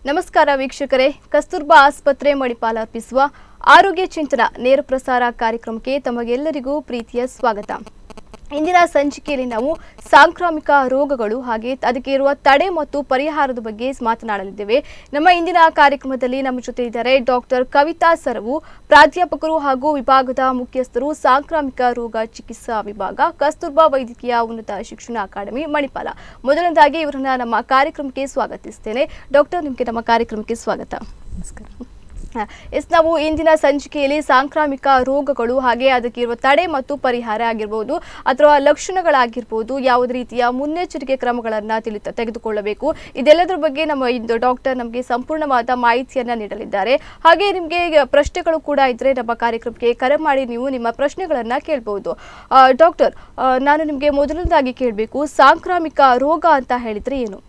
ನಮಸ್ಕಾರ ವೀಕ್ಷಕರೇ ಕಸ್ತೂರ್ಬಾ ಆಸ್ಪತ್ರೆ ಮಣಿಪಾಲ ಅರ್ಪಿಸುವ ಆರೋಗ್ಯ ಚಿಂತನ ನೇರ ಪ್ರಸಾರ ಕಾರ್ಯಕ್ರಮಕ್ಕೆ ತಮಗೆಲ್ಲರಿಗೂ ಪ್ರೀತಿಯ ಸ್ವಾಗತ ಇಂದಿನ ಸಂಚಿಕೆಯಲ್ಲಿ ನಾವು ಸಾಂಕ್ರಾಮಿಕ ರೋಗಗಳು ಹಾಗೆ ಅದಕ್ಕೆ ಇರುವ ತಡೆ ಮತ್ತು ಪರಿಹಾರದ ಬಗ್ಗೆ ಮಾತನಾಡಲಿದ್ದೇವೆ ನಮ್ಮ ಇಂದಿನ ಕಾರ್ಯಕ್ರಮದಲ್ಲಿ ನಮ್ಮ ಜೊತೆ ಇದ್ದಾರೆ ಡಾಕ್ಟರ್ ಕವಿತಾ ಸರವು ಪ್ರಾಧ್ಯಾಪಕರು ಹಾಗೂ ವಿಭಾಗದ ಮುಖ್ಯಸ್ಥರು ಸಾಂಕ್ರಾಮಿಕ ರೋಗ ಚಿಕಿತ್ಸಾ ವಿಭಾಗ ಕಸ್ತೂರ್ಬಾ ವೈದ್ಯಕೀಯ ಉನ್ನತ ಶಿಕ್ಷಣ ಅಕಾಡೆಮಿ ಮಣಿಪಾಲ ಮೊದಲನೇದಾಗಿ ಇವರನ್ನ ನಮ್ಮ ಕಾರ್ಯಕ್ರಮಕ್ಕೆ ಸ್ವಾಗತಿಸ್ತೇನೆ ಡಾಕ್ಟರ್ ನಿಮಗೆ ನಮ್ಮ ಕಾರ್ಯಕ್ರಮಕ್ಕೆ ಸ್ವಾಗತ ನಮಸ್ಕಾರ ಹ, ಎಸ್ ನಾವು ಇಂದಿನ ಸಂಚಿಕೆಯಲ್ಲಿ ಸಾಂಕ್ರಾಮಿಕ ರೋಗಗಳು ಹಾಗೆ ಅದಕ್ಕೆ ಇರುವ ತಡೆ ಮತ್ತು ಪರಿಹಾರ ಆಗಿರ್ಬೋದು ಅಥವಾ ಲಕ್ಷಣಗಳಾಗಿರ್ಬೋದು ಯಾವುದೇ ರೀತಿಯ ಮುನ್ನೆಚ್ಚರಿಕೆ ಕ್ರಮಗಳನ್ನು ತಿಳಿತ ತೆಗೆದುಕೊಳ್ಳಬೇಕು ಇದೆಲ್ಲದರ ಬಗ್ಗೆ ನಮ್ಮ ಇಂದು ಡಾಕ್ಟರ್ ನಮಗೆ ಸಂಪೂರ್ಣವಾದ ಮಾಹಿತಿಯನ್ನ ನೀಡಲಿದ್ದಾರೆ ಹಾಗೆ ನಿಮಗೆ ಈಗ ಪ್ರಶ್ನೆಗಳು ಕೂಡ ಇದ್ರೆ ನಮ್ಮ ಕಾರ್ಯಕ್ರಮಕ್ಕೆ ಕರೆ ಮಾಡಿ ನೀವು ನಿಮ್ಮ ಪ್ರಶ್ನೆಗಳನ್ನ ಕೇಳಬಹುದು ಡಾಕ್ಟರ್ ಆ, ನಾನು ನಿಮಗೆ ಮೊದಲನೇದಾಗಿ ಕೇಳಬೇಕು ಸಾಂಕ್ರಾಮಿಕ ರೋಗ ಅಂತ ಹೇಳಿದ್ರೆ ಏನು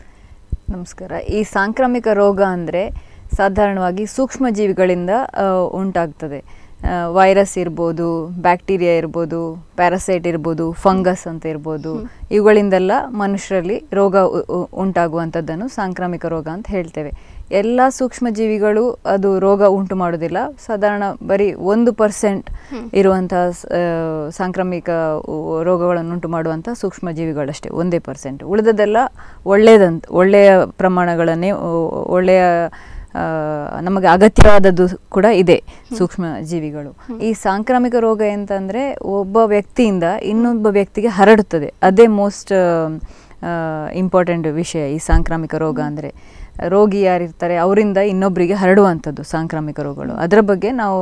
ನಮಸ್ಕಾರ ಈ ಸಾಂಕ್ರಾಮಿಕ ರೋಗ ಅಂದರೆ ಸಾಧಾರಣವಾಗಿ ಸೂಕ್ಷ್ಮ ಜೀವಿಗಳಿಂದ ಆ, ಉಂಟಾಗ್ತದೆ ಆ, ವೈರಸ್ ಇರ್ಬೋದು ಬ್ಯಾಕ್ಟೀರಿಯಾ ಇರ್ಬೋದು ಪ್ಯಾರಾಸೈಟ್ ಇರ್ಬೋದು ಫಂಗಸ್ ಅಂತ ಇರ್ಬೋದು ಇವುಗಳಿಂದೆಲ್ಲ ಮನುಷ್ಯರಲ್ಲಿ ರೋಗ ಉ- ಉ- ಉಂಟಾಗುವಂಥದ್ದನ್ನು ಸಾಂಕ್ರಾಮಿಕ ರೋಗ ಅಂತ ಹೇಳ್ತೇವೆ ಎಲ್ಲ ಸೂಕ್ಷ್ಮ ಜೀವಿಗಳು ಅದು ರೋಗ ಉಂಟು ಮಾಡೋದಿಲ್ಲ ಸಾಧಾರಣ ಬರೀ ಒಂದು ಪರ್ಸೆಂಟ್ ಇರುವಂತಹ ಸ- ಆ, ಸಾಂಕ್ರಾಮಿಕ ಉ- ರೋಗಗಳನ್ನು ಉಂಟು ಮಾಡುವಂಥ ಸೂಕ್ಷ್ಮ ಜೀವಿಗಳಷ್ಟೇ ಒಂದೇ ಪರ್ಸೆಂಟ್ ಉಳಿದದೆಲ್ಲ ಒಳ್ಳೆಯದಂತ ಒಳ್ಳೆಯ ಪ್ರಮಾಣಗಳನ್ನೇ ಒ- ಒಳ್ಳೆಯ ಆ, ನಮಗೆ ಅಗತ್ಯವಾದದ್ದು ಕೂಡ ಇದೆ ಸೂಕ್ಷ್ಮ ಜೀವಿಗಳು ಈ ಸಾಂಕ್ರಾಮಿಕ ರೋಗ ಎಂತಂದ್ರೆ ಒಬ್ಬ ವ್ಯಕ್ತಿಯಿಂದ ಇನ್ನೊಬ್ಬ ವ್ಯಕ್ತಿಗೆ ಹರಡುತ್ತದೆ ಅದೇ ಮೋಸ್ಟ್ ಇಂಪಾರ್ಟೆಂಟ್ ವಿಷಯ ಈ ಸಾಂಕ್ರಾಮಿಕ ರೋಗ ಅಂದರೆ ರೋಗಿ ಯಾರಿರ್ತಾರೆ ಅವರಿಂದ ಇನ್ನೊಬ್ಬರಿಗೆ ಹರಡುವಂಥದ್ದು ಸಾಂಕ್ರಾಮಿಕ ರೋಗಗಳು ಅದರ ಬಗ್ಗೆ ನಾವು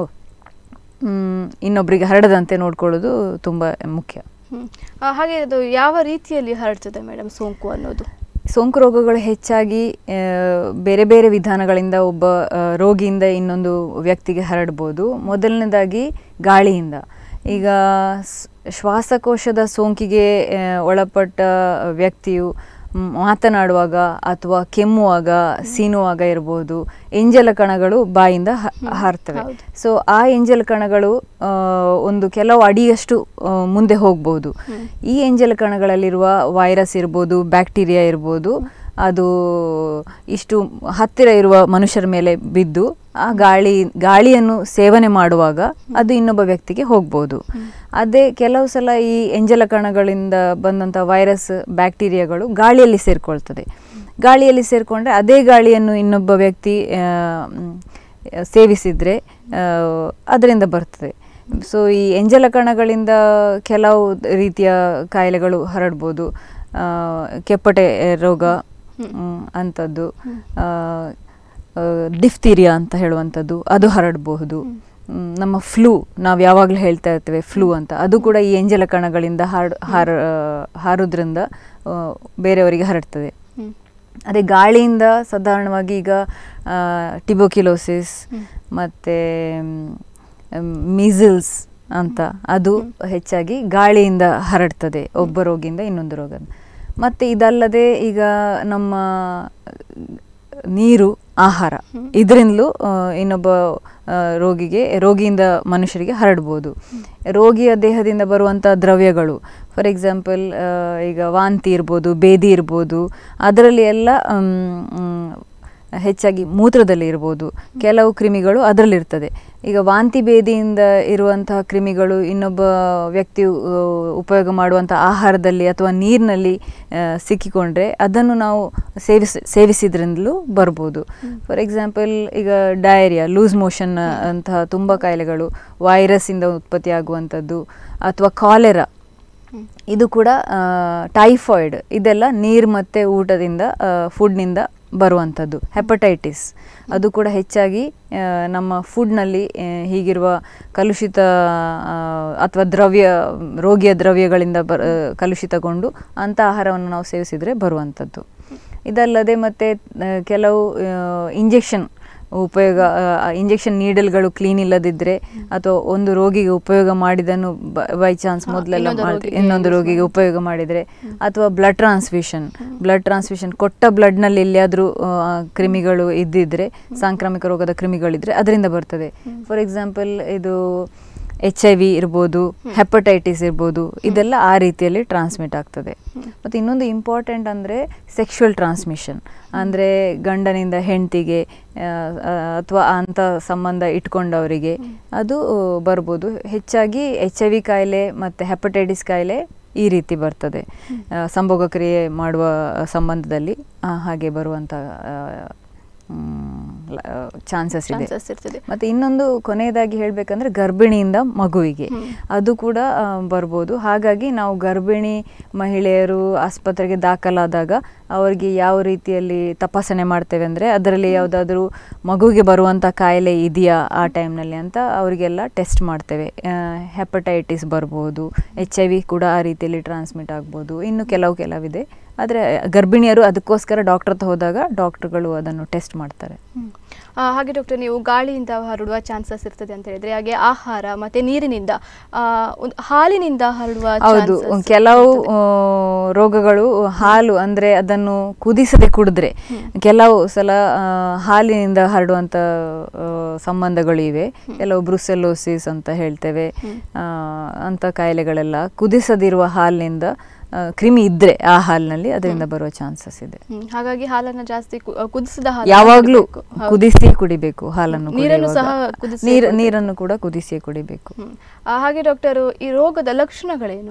ಮ್, ಇನ್ನೊಬ್ಬರಿಗೆ ಹರಡದಂತೆ ನೋಡ್ಕೊಳ್ಳೋದು ತುಂಬ ಮುಖ್ಯ ಹ್ಮ್. ಆ, ಹಾಗೆ ಅದು ಯಾವ ರೀತಿಯಲ್ಲಿ ಹರಡ್ತದೆ ಮೇಡಮ್ ಸೋಂಕು ಅನ್ನೋದು ಸೋಂಕು ರೋಗಗಳು ಹೆಚ್ಚಾಗಿ ಆ, ಬೇರೆ ಬೇರೆ ವಿಧಾನಗಳಿಂದ ಒಬ್ಬ ಆ, ರೋಗಿಯಿಂದ ಇನ್ನೊಂದು ವ್ಯಕ್ತಿಗೆ ಹರಡ್ಬೋದು ಮೊದಲನೇದಾಗಿ ಗಾಳಿಯಿಂದ ಈಗ ಸ್- ಶ್ವಾಸಕೋಶದ ಸೋಂಕಿಗೆ ಆ, ಒಳಪಟ್ಟ ವ್ಯಕ್ತಿಯು ಮ್, ಮಾತನಾಡುವಾಗ ಅಥವಾ ಕೆಮ್ಮುವಾಗ ಸೀನುವಾಗ ಇರ್ಬೋದು ಎಂಜಲ ಕಣಗಳು ಬಾಯಿಂದ ಹ- ಹಾರ್ತವೆ ಹೌದು. ಸೊ ಆ ಎಂಜಲ್ ಕಣಗಳು ಆ, ಒಂದು ಕೆಲವು ಅಡಿಯಷ್ಟು ಆ, ಮುಂದೆ ಹೋಗ್ಬೋದು ಈ ಎಂಜಲ್ ಕಣಗಳಲ್ಲಿರುವ ವೈರಸ್ ಇರ್ಬೋದು ಬ್ಯಾಕ್ಟೀರಿಯಾ ಇರ್ಬೋದು ಅದು ಇಷ್ಟು ಹತ್ತಿರ ಇರುವ ಮನುಷ್ಯರ ಮೇಲೆ ಬಿದ್ದು ಆ ಗಾಳಿ ಗಾಳಿಯನ್ನು ಸೇವನೆ ಮಾಡುವಾಗ ಅದು ಇನ್ನೊಬ್ಬ ವ್ಯಕ್ತಿಗೆ ಹೋಗ್ಬೋದು ಅದೇ ಕೆಲವು ಸಲ ಈ ಎಂಜಲ ಕಣಗಳಿಂದ ಬಂದಂಥ ವೈರಸ್ ಬ್ಯಾಕ್ಟೀರಿಯಾಗಳು ಗಾಳಿಯಲ್ಲಿ ಸೇರ್ಕೊಳ್ತದೆ ಗಾಳಿಯಲ್ಲಿ ಸೇರಿಕೊಂಡ್ರೆ ಅದೇ ಗಾಳಿಯನ್ನು ಇನ್ನೊಬ್ಬ ವ್ಯಕ್ತಿ ಆ, ಮ್, ಸೇವಿಸಿದರೆ ಅದರಿಂದ ಬರ್ತದೆ ಸೊ ಈ ಎಂಜಲ ಕಣಗಳಿಂದ ಕೆಲವು ರೀತಿಯ ಕಾಯಿಲೆಗಳು ಹರಡ್ಬೋದು ಆ, ಕೆಪ್ಪಟೆ ರೋಗ ಮ್, ಅಂಥದ್ದು ಡಿಫ್ತೀರಿಯಾ ಅಂತ ಹೇಳುವಂಥದ್ದು ಅದು ಹರಡಬಹುದು ಮ್, ನಮ್ಮ ಫ್ಲೂ ನಾವು ಯಾವಾಗಲೂ ಹೇಳ್ತಾ ಇರ್ತೇವೆ ಫ್ಲೂ ಅಂತ ಅದು ಕೂಡ ಈ ಎಂಜಲ ಕಣಗಳಿಂದ ಹಾರ್ ಹಾರ ಹಾರೋದ್ರಿಂದ ಆ, ಬೇರೆಯವರಿಗೆ ಹರಡ್ತದೆ ಹ್ಮ್. ಅದೇ ಗಾಳಿಯಿಂದ ಸಾಧಾರಣವಾಗಿ ಈಗ ಟಿಬೋಕಿಲೋಸಿಸ್ ಮತ್ತು ಮಿಸಲ್ಸ್ ಅಂತ ಅದು ಹೆಚ್ಚಾಗಿ ಗಾಳಿಯಿಂದ ಹರಡ್ತದೆ ಒಬ್ಬ ರೋಗಿಯಿಂದ ಇನ್ನೊಂದು ರೋಗ ಮತ್ತು ಇದಲ್ಲದೆ ಈಗ ನಮ್ಮ ನೀರು ಆಹಾರ ಇದರಿಂದಲೂ ಇನ್ನೊಬ್ಬ ಆ, ರೋಗಿಗೆ ರೋಗಿಯಿಂದ ಮನುಷ್ಯರಿಗೆ ಹರಡ್ಬೋದು ರೋಗಿಯ ದೇಹದಿಂದ ಬರುವಂಥ ದ್ರವ್ಯಗಳು ಫಾರ್ ಎಕ್ಸಾಂಪಲ್ ಈಗ ವಾಂತಿ ಇರ್ಬೋದು ಬೇದಿ ಇರ್ಬೋದು ಅದರಲ್ಲಿ ಎಲ್ಲ ಮ್, ಮ್, ಹೆಚ್ಚಾಗಿ ಮೂತ್ರದಲ್ಲಿ ಇರ್ಬೋದು ಕೆಲವು ಕ್ರಿಮಿಗಳು ಅದರಲ್ಲಿರ್ತದೆ ಈಗ ವಾಂತಿ ಭೇದಿಯಿಂದ ಇರುವಂತಹ ಕ್ರಿಮಿಗಳು ಇನ್ನೊಬ್ಬ ವ್ಯಕ್ತಿಯು ಆ, ಉಪಯೋಗ ಮಾಡುವಂಥ ಆಹಾರದಲ್ಲಿ ಅಥವಾ ನೀರಿನಲ್ಲಿ ಆ, ಸಿಕ್ಕಿಕೊಂಡ್ರೆ ಅದನ್ನು ನಾವು ಸೇವಿಸ ಸೇವಿಸಿದ್ರಿಂದಲೂ ಬರ್ಬೋದು ಫಾರ್ ಎಕ್ಸಾಂಪಲ್ ಈಗ ಡಯರಿಯಾ ಲೂಸ್ ಮೋಷನ್ ಅಂತಹ ತುಂಬ ಕಾಯಿಲೆಗಳು ವೈರಸ್ಸಿಂದ ಉತ್ಪತ್ತಿಯಾಗುವಂಥದ್ದು ಅಥವಾ ಕಾಲೆರಾ ಇದು ಕೂಡ ಟೈಫಾಯ್ಡ್ ಇದೆಲ್ಲ ನೀರು ಮತ್ತು ಊಟದಿಂದ ಫುಡ್ನಿಂದ ಬರುವಂಥದ್ದು ಹೆಪಟೈಟಿಸ್ ಅದು ಕೂಡ ಹೆಚ್ಚಾಗಿ ಆ, ನಮ್ಮ ಫುಡ್ನಲ್ಲಿ ಆ, ಹೀಗಿರುವ ಕಲುಷಿತ ಅಥವಾ ದ್ರವ್ಯ ರೋಗಿಯ ದ್ರವ್ಯಗಳಿಂದ ಬ ಆ, ಕಲುಷಿತಗೊಂಡು ಅಂಥ ಆಹಾರವನ್ನು ನಾವು ಸೇವಿಸಿದರೆ ಬರುವಂಥದ್ದು ಇದಲ್ಲದೆ ಮತ್ತು ಕೆಲವು ಇಂಜೆಕ್ಷನ್ ಉಪಯೋಗ ಇಂಜೆಕ್ಷನ್ ನೀಡಲ್ಗಳು ಕ್ಲೀನ್ ಇಲ್ಲದಿದ್ದರೆ ಅಥವಾ ಒಂದು ರೋಗಿಗೆ ಉಪಯೋಗ ಮಾಡಿದನ್ನು ಬೈ ಚಾನ್ಸ್ ಹಾ, ಮೊದಲೆಲ್ಲ ಇನ್ನೊಂದು ಮಾಡ್ತಿ- ರೋಗಿಗೆ ಇನ್ನೊಂದು use ರೋಗಿಗೆ ಉಪಯೋಗ ಮಾಡಿದರೆ ಅಥವಾ ಬ್ಲಡ್ ಟ್ರಾನ್ಸ್ಫ್ಯೂಷನ್ ಬ್ಲಡ್ ಟ್ರಾನ್ಸ್ಫ್ಯೂಷನ್ ಕೊಟ್ಟ ಬ್ಲಡ್ನಲ್ಲಿ ಎಲ್ಲಿಯಾದರೂ ಕ್ರಿಮಿಗಳು ಇದ್ದಿದ್ರೆ ಸಾಂಕ್ರಾಮಿಕ ರೋಗದ ಕ್ರಿಮಿಗಳಿದ್ರೆ ಅದರಿಂದ ಬರ್ತದೆ ಫಾರ್ ಎಕ್ಸಾಂಪಲ್ ಇದು ಎಚ್ ಐ ವಿ ಇರ್ಬೋದು ಹೆಪಟೈಟಿಸ್ ಇರ್ಬೋದು ಇದೆಲ್ಲ ಆ ರೀತಿಯಲ್ಲಿ ಟ್ರಾನ್ಸ್ಮಿಟ್ ಆಗ್ತದೆ ಮತ್ತು ಇನ್ನೊಂದು ಇಂಪಾರ್ಟೆಂಟ್ ಅಂದರೆ ಸೆಕ್ಷುವಲ್ ಟ್ರಾನ್ಸ್ಮಿಷನ್ ಅಂದರೆ ಗಂಡನಿಂದ ಹೆಂಡತಿಗೆ ಅಥವಾ ಅಂಥ ಸಂಬಂಧ ಇಟ್ಕೊಂಡವರಿಗೆ ಅದು ಬರ್ಬೋದು ಹೆಚ್ಚಾಗಿ ಎಚ್ ಐ ವಿ ಕಾಯಿಲೆ ಮತ್ತು ಹೆಪಟೈಟಿಸ್ ಕಾಯಿಲೆ ಈ ರೀತಿ ಬರ್ತದೆ ಆ, ಸಂಭೋಗ ಕ್ರಿಯೆ ಮಾಡುವ ಸಂಬಂಧದಲ್ಲಿ ಆ, ಹಾಗೆ ಬರುವಂಥ ಚಾನ್ಸಸ್ ಇದೆ ಚಾನ್ಸಸ್ ಇರ್ತದೆ ಮತ್ತೆ ಇನ್ನೊಂದು ಕೊನೆಯದಾಗಿ ಹೇಳಬೇಕಂದ್ರೆ ಗರ್ಭಿಣಿಯಿಂದ ಮಗುವಿಗೆ ಅದು ಕೂಡ ಆ, ಬರ್ಬೋದು ಹಾಗಾಗಿ ನಾವು ಗರ್ಭಿಣಿ ಮಹಿಳೆಯರು ಆಸ್ಪತ್ರೆಗೆ ದಾಖಲಾದಾಗ ಅವರಿಗೆ ಯಾವ ರೀತಿಯಲ್ಲಿ ತಪಾಸಣೆ ಮಾಡ್ತೇವೆ ಅಂದರೆ ಅದರಲ್ಲಿ ಯಾವುದಾದ್ರೂ ಮಗುವಿಗೆ ಬರುವಂಥ ಕಾಯಿಲೆ ಇದೆಯಾ ಆ ಟೈಮ್ನಲ್ಲಿ ಅಂತ ಅವರಿಗೆಲ್ಲ ಟೆಸ್ಟ್ ಮಾಡ್ತೇವೆ ಹೆಪಟೈಟಿಸ್ ಬರ್ಬೋದು ಎಚ್ ಐ ವಿ ಕೂಡ ಆ ರೀತಿಯಲ್ಲಿ ಟ್ರಾನ್ಸ್ಮಿಟ್ ಆಗ್ಬೋದು ಇನ್ನು ಕೆಲವು ಕೆಲವಿದೆ ಆದರೆ ಗರ್ಭಿಣಿಯರು ಅದಕ್ಕೋಸ್ಕರ ಡಾಕ್ಟರ್ ಹತ್ರ ಹೋದಾಗ ಡಾಕ್ಟರ್ಗಳು ಅದನ್ನು ಟೆಸ್ಟ್ ಮಾಡ್ತಾರೆ ಹ್ಮ್. ಆ, ಹಾಗೆ ಡಾಕ್ಟರ್ ನೀವು ಗಾಳಿಯಿಂದ ಹರಡುವ ಚಾನ್ಸಸ್ ಇರ್ತದೆ ಅಂತ ಹೇಳಿದ್ರೆ ಹಾಗೆ ಆಹಾರ ಮತ್ತೆ ನೀರಿನಿಂದ ಆ, ಒಂದು ಹಾಲಿನಿಂದ ಹರಡುವ ಹೌದು chances ಕೆಲವು ಇರ್ತದೆ. ಆ, ರೋಗಗಳು ಹಾಲು ಅಂದ್ರೆ ಅದನ್ನು ಕುದಿಸದೆ ಕುಡಿದ್ರೆ ಕೆಲವು ಸಲ ಆ, ಹಾಲಿನಿಂದ ಹರಡುವಂತ ಆ, ಸಂಬಂಧಗಳು ಇವೆ ಕೆಲವು ಬ್ರುಸೆಲೋಸಿಸ್ ಅಂತ ಹೇಳ್ತೇವೆ ಆ, ಅಂತ ಕಾಯಿಲೆಗಳೆಲ್ಲ ಕುದಿಸದಿರುವ ಹಾಲಿನಿಂದ ಆ, ಕ್ರಿಮಿ ಇದ್ರೆ ಆ ಹಾಲಿನಲ್ಲಿ ಅದರಿಂದ ಬರುವ ಚಾನ್ಸಸ್ ಇದೆ ಹ್ಮ್. ಹಾಗಾಗಿ ಹಾಲನ್ನ ಜಾಸ್ತಿ ಕು- ಕುದಿಸಿದ ಹಾಲು ಯಾವಾಗ್ಲೂ ಕುಡಿಬೇಕು. ಹೌದು. ಕುದಿಸಿ ಕುಡಿಬೇಕು ಹಾಲನ್ನು ನೀರನ್ನು ಕುಡಿಯುವಾಗ. ಸಹ ಕುದಿಸಿ ನೀರ್- ಕುಡಿಬೇಕು. ನೀರನ್ನು ಕೂಡ ಕುದಿಸಿ ಕುಡಿಬೇಕು ಹ್ಮ್. ಆ, ಹಾಗೆ ಡಾಕ್ಟರ್ ಈ ರೋಗದ ಲಕ್ಷಣಗಳೇನು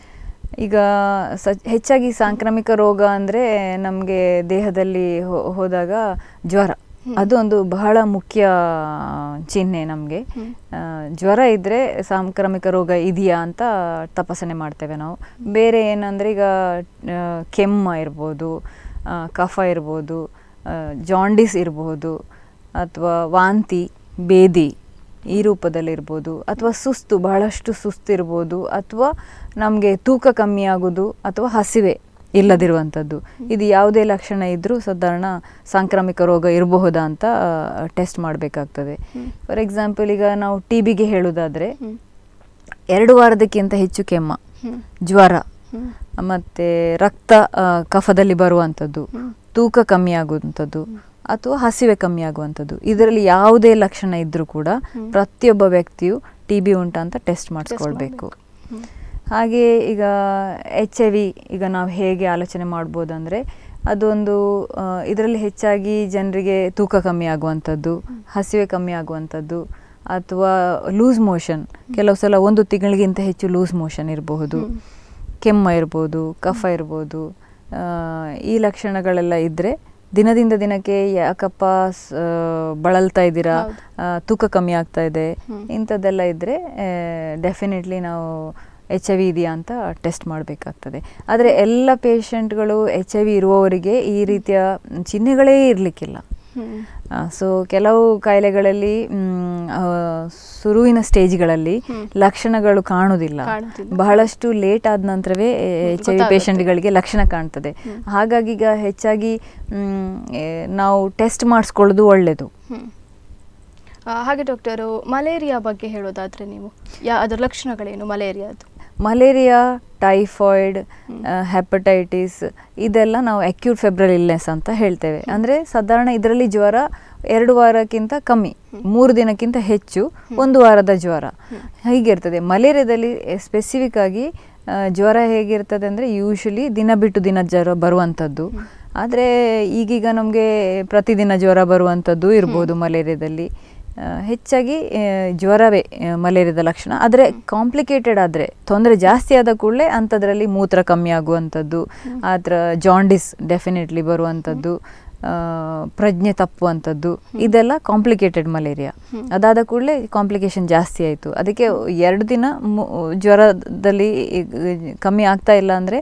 ಈಗ ಸ ಹೆಚ್ಚಾಗಿ ಸಾಂಕ್ರಾಮಿಕ ರೋಗ ಅಂದರೆ ನಮಗೆ ದೇಹದಲ್ಲಿ ಹೋ- ಹೋದಾಗ ಜ್ವರ ಅದು ಒಂದು ಬಹಳ ಮುಖ್ಯ ಚಿಹ್ನೆ ನಮಗೆ ಜ್ವರ ಇದ್ದರೆ ಸಾಂಕ್ರಾಮಿಕ ರೋಗ ಇದೆಯಾ ಅಂತ ತಪಾಸಣೆ ಮಾಡ್ತೇವೆ ನಾವು ಬೇರೆ ಏನಂದರೆ ಈಗ ಆ, ಕೆಮ್ಮ ಇರ್ಬೋದು ಆ, ಕಫ ಇರ್ಬೋದು ಜಾಂಡಿಸ್ ಇರ್ಬೋದು ಅಥವಾ ವಾಂತಿ ಬೇದಿ ಈ ರೂಪದಲ್ಲಿರ್ಬೋದು ಅಥವಾ ಸುಸ್ತು ಬಹಳಷ್ಟು ಸುಸ್ತಿರ್ಬೋದು ಅಥವಾ ನಮಗೆ ತೂಕ ಕಮ್ಮಿ ಆಗೋದು ಅಥವಾ ಹಸಿವೆ ಇಲ್ಲದಿರುವಂಥದ್ದು ಇದು ಯಾವುದೇ ಲಕ್ಷಣ ಇದ್ದರೂ ಸಾಧಾರಣ ಸಾಂಕ್ರಾಮಿಕ ರೋಗ ಇರಬಹುದಾ ಅಂತ ಟೆಸ್ಟ್ ಮಾಡಬೇಕಾಗ್ತದೆ ಫಾರ್ ಎಕ್ಸಾಂಪಲ್ ಈಗ ನಾವು ಟಿ ಬಿಗೆ ಹೇಳೋದಾದರೆ ಹ್ಮ್. ಎರಡು ವಾರದಕ್ಕಿಂತ ಹೆಚ್ಚು ಕೆಮ್ಮ ಹ್ಮ್. ಜ್ವರ ಹ್ಮ್. ಮತ್ತು ರಕ್ತ ಆ, ಕಫದಲ್ಲಿ ಬರುವಂಥದ್ದು ತೂಕ ಕಮ್ಮಿ ಆಗುವಂಥದ್ದು ಅಥವಾ ಹಸಿವೆ ಕಮ್ಮಿ ಆಗುವಂಥದ್ದು ಇದರಲ್ಲಿ ಯಾವುದೇ ಲಕ್ಷಣ ಇದ್ದರೂ ಕೂಡ ಪ್ರತಿಯೊಬ್ಬ ವ್ಯಕ್ತಿಯು ಟಿ ಬಿ ಉಂಟಾ ಅಂತ ಟೆಸ್ಟ್ ಮಾಡಿಸ್ಕೊಳ್ಬೇಕು ಹ್ಮ್. ಹಾಗೆ ಈಗ ಎಚ್ ಐ ವಿ ಈಗ ನಾವು ಹೇಗೆ ಆಲೋಚನೆ ಮಾಡ್ಬೋದಂದರೆ ಅದೊಂದು ಇದರಲ್ಲಿ ಹೆಚ್ಚಾಗಿ ಜನರಿಗೆ ತೂಕ ಕಮ್ಮಿ ಆಗುವಂಥದ್ದು ಹಸಿವೆ ಕಮ್ಮಿ ಆಗುವಂಥದ್ದು ಅಥವಾ ಲೂಸ್ ಮೋಷನ್ ಕೆಲವು ಸಲ ಒಂದು ತಿಂಗಳಿಗಿಂತ ಹೆಚ್ಚು ಲೂಸ್ ಮೋಷನ್ ಇರಬಹುದು ಕೆಮ್ಮ ಇರ್ಬೋದು ಕಫ ಇರ್ಬೋದು ಆ, ಈ ಲಕ್ಷಣಗಳೆಲ್ಲ ಇದ್ದರೆ ದಿನದಿಂದ ದಿನಕ್ಕೆ ಯಾಕಪ್ಪ ಸ್- ಆ, ಬಳಲ್ತಾ ಇದ್ದೀರಾ ಹೌದು. ಆ, ತೂಕ ಕಮ್ಮಿ ಆಗ್ತಾ ಇದೆ ಹ್ಮ್. ಇಂಥದ್ದೆಲ್ಲ ಇದ್ದರೆ ಡೆಫಿನೆಟ್ಲಿ ನಾವು ಎಚ್ ಐ ವಿ ಇದೆಯಾ ಅಂತ ಟೆಸ್ಟ್ ಮಾಡಬೇಕಾಗ್ತದೆ ಆದರೆ ಎಲ್ಲ ಪೇಷಂಟ್ಗಳು ಎಚ್ ಐ ವಿ ಇರುವವರಿಗೆ ಈ ರೀತಿಯ ಚಿಹ್ನೆಗಳೇ ಇರಲಿಕ್ಕಿಲ್ಲ ಹ್ಮ್. ಸೊ ಕೆಲವು ಕಾಯಿಲೆಗಳಲ್ಲಿ ಮ್, ಆ, ಶುರುವಿನ ಸ್ಟೇಜ್ಗಳಲ್ಲಿ ಹ್ಮ್. ಲಕ್ಷಣಗಳು ಕಾಣುವುದಿಲ್ಲ ಕಾಣುವುದಿಲ್ಲ. ಬಹಳಷ್ಟು ಲೇಟ್ ಆದ ನಂತರವೇ ಎಚ್ ಐ ವಿ ಗೊತ್ತಾಗುತ್ತೆ. ಪೇಷಂಟ್ಗಳಿಗೆ ಲಕ್ಷಣ ಕಾಣ್ತದೆ ಹಾಗಾಗಿ ಈಗ ಹೆಚ್ಚಾಗಿ ಮ್, ಏ, ನಾವು ಟೆಸ್ಟ್ ಮಾಡಿಸ್ಕೊಳ್ಳೋದು ಒಳ್ಳೆಯದು ಹ್ಮ್. ಆ, ಹಾಗೆ ಡಾಕ್ಟರು ಮಲೇರಿಯಾ ಬಗ್ಗೆ ಹೇಳೋದಾದ್ರೆ ನೀವು ಯಾ ಅದರ ಲಕ್ಷಣಗಳೇನು ಮಲೇರಿಯಾದು ಮಲೇರಿಯಾ ಟೈಫಾಯ್ಡ್ ಹೆಪಟೈಟಿಸ್ ಇದೆಲ್ಲ ನಾವು ಅಕ್ಯೂಟ್ ಫೆಬ್ರಲ್ ಇಲ್ನೆಸ್ ಅಂತ ಹೇಳ್ತೇವೆ ಅಂದರೆ ಸಾಧಾರಣ ಇದರಲ್ಲಿ ಜ್ವರ ಎರಡು ವಾರಕ್ಕಿಂತ ಕಮ್ಮಿ ಮೂರು ದಿನಕ್ಕಿಂತ ಹೆಚ್ಚು ಒಂದು ವಾರದ ಜ್ವರ ಹೀಗಿರ್ತದೆ ಮಲೇರಿಯಾದಲ್ಲಿ ಸ್ಪೆಸಿಫಿಕ್ ಆಗಿ ಆ, ಜ್ವರ ಹೇಗಿರ್ತದೆ ಅಂದರೆ ಯೂಶಲಿ ದಿನ ಬಿಟ್ಟು ದಿನ ಜ್ವರ ಬರುವಂಥದ್ದು ಆದರೆ ಈಗೀಗ ನಮಗೆ ಪ್ರತಿದಿನ ಜ್ವರ ಬರುವಂಥದ್ದು ಇರ್ಬೋದು ಮಲೇರಿಯಾದಲ್ಲಿ ಆ, ಹೆಚ್ಚಾಗಿ ಆ, ಜ್ವರವೇ ಆ, ಮಲೇರಿಯಾದ ಲಕ್ಷಣ ಆದರೆ ಕಾಂಪ್ಲಿಕೇಟೆಡ್ ಆದರೆ ತೊಂದರೆ ಜಾಸ್ತಿ ಆದ ಕೂಡಲೇ ಅಂಥದ್ರಲ್ಲಿ ಮೂತ್ರ ಕಮ್ಮಿ ಆಗುವಂಥದ್ದು ಆ ಥರ ಜಾಂಡಿಸ್ ಡೆಫಿನೆಟ್ಲಿ ಬರುವಂಥದ್ದು ಆ, ಪ್ರಜ್ಞೆ ತಪ್ಪುವಂಥದ್ದು ಇದೆಲ್ಲ ಕಾಂಪ್ಲಿಕೇಟೆಡ್ ಮಲೇರಿಯಾ ಅದಾದ ಕೂಡಲೇ ಕಾಂಪ್ಲಿಕೇಶನ್ ಜಾಸ್ತಿ ಆಯಿತು ಅದಕ್ಕೆ ಎರಡು ದಿನ ಮು- ಜ್ವರದಲ್ಲಿ ಈಗ ಕಮ್ಮಿ ಆಗ್ತಾ ಇಲ್ಲ ಅಂದರೆ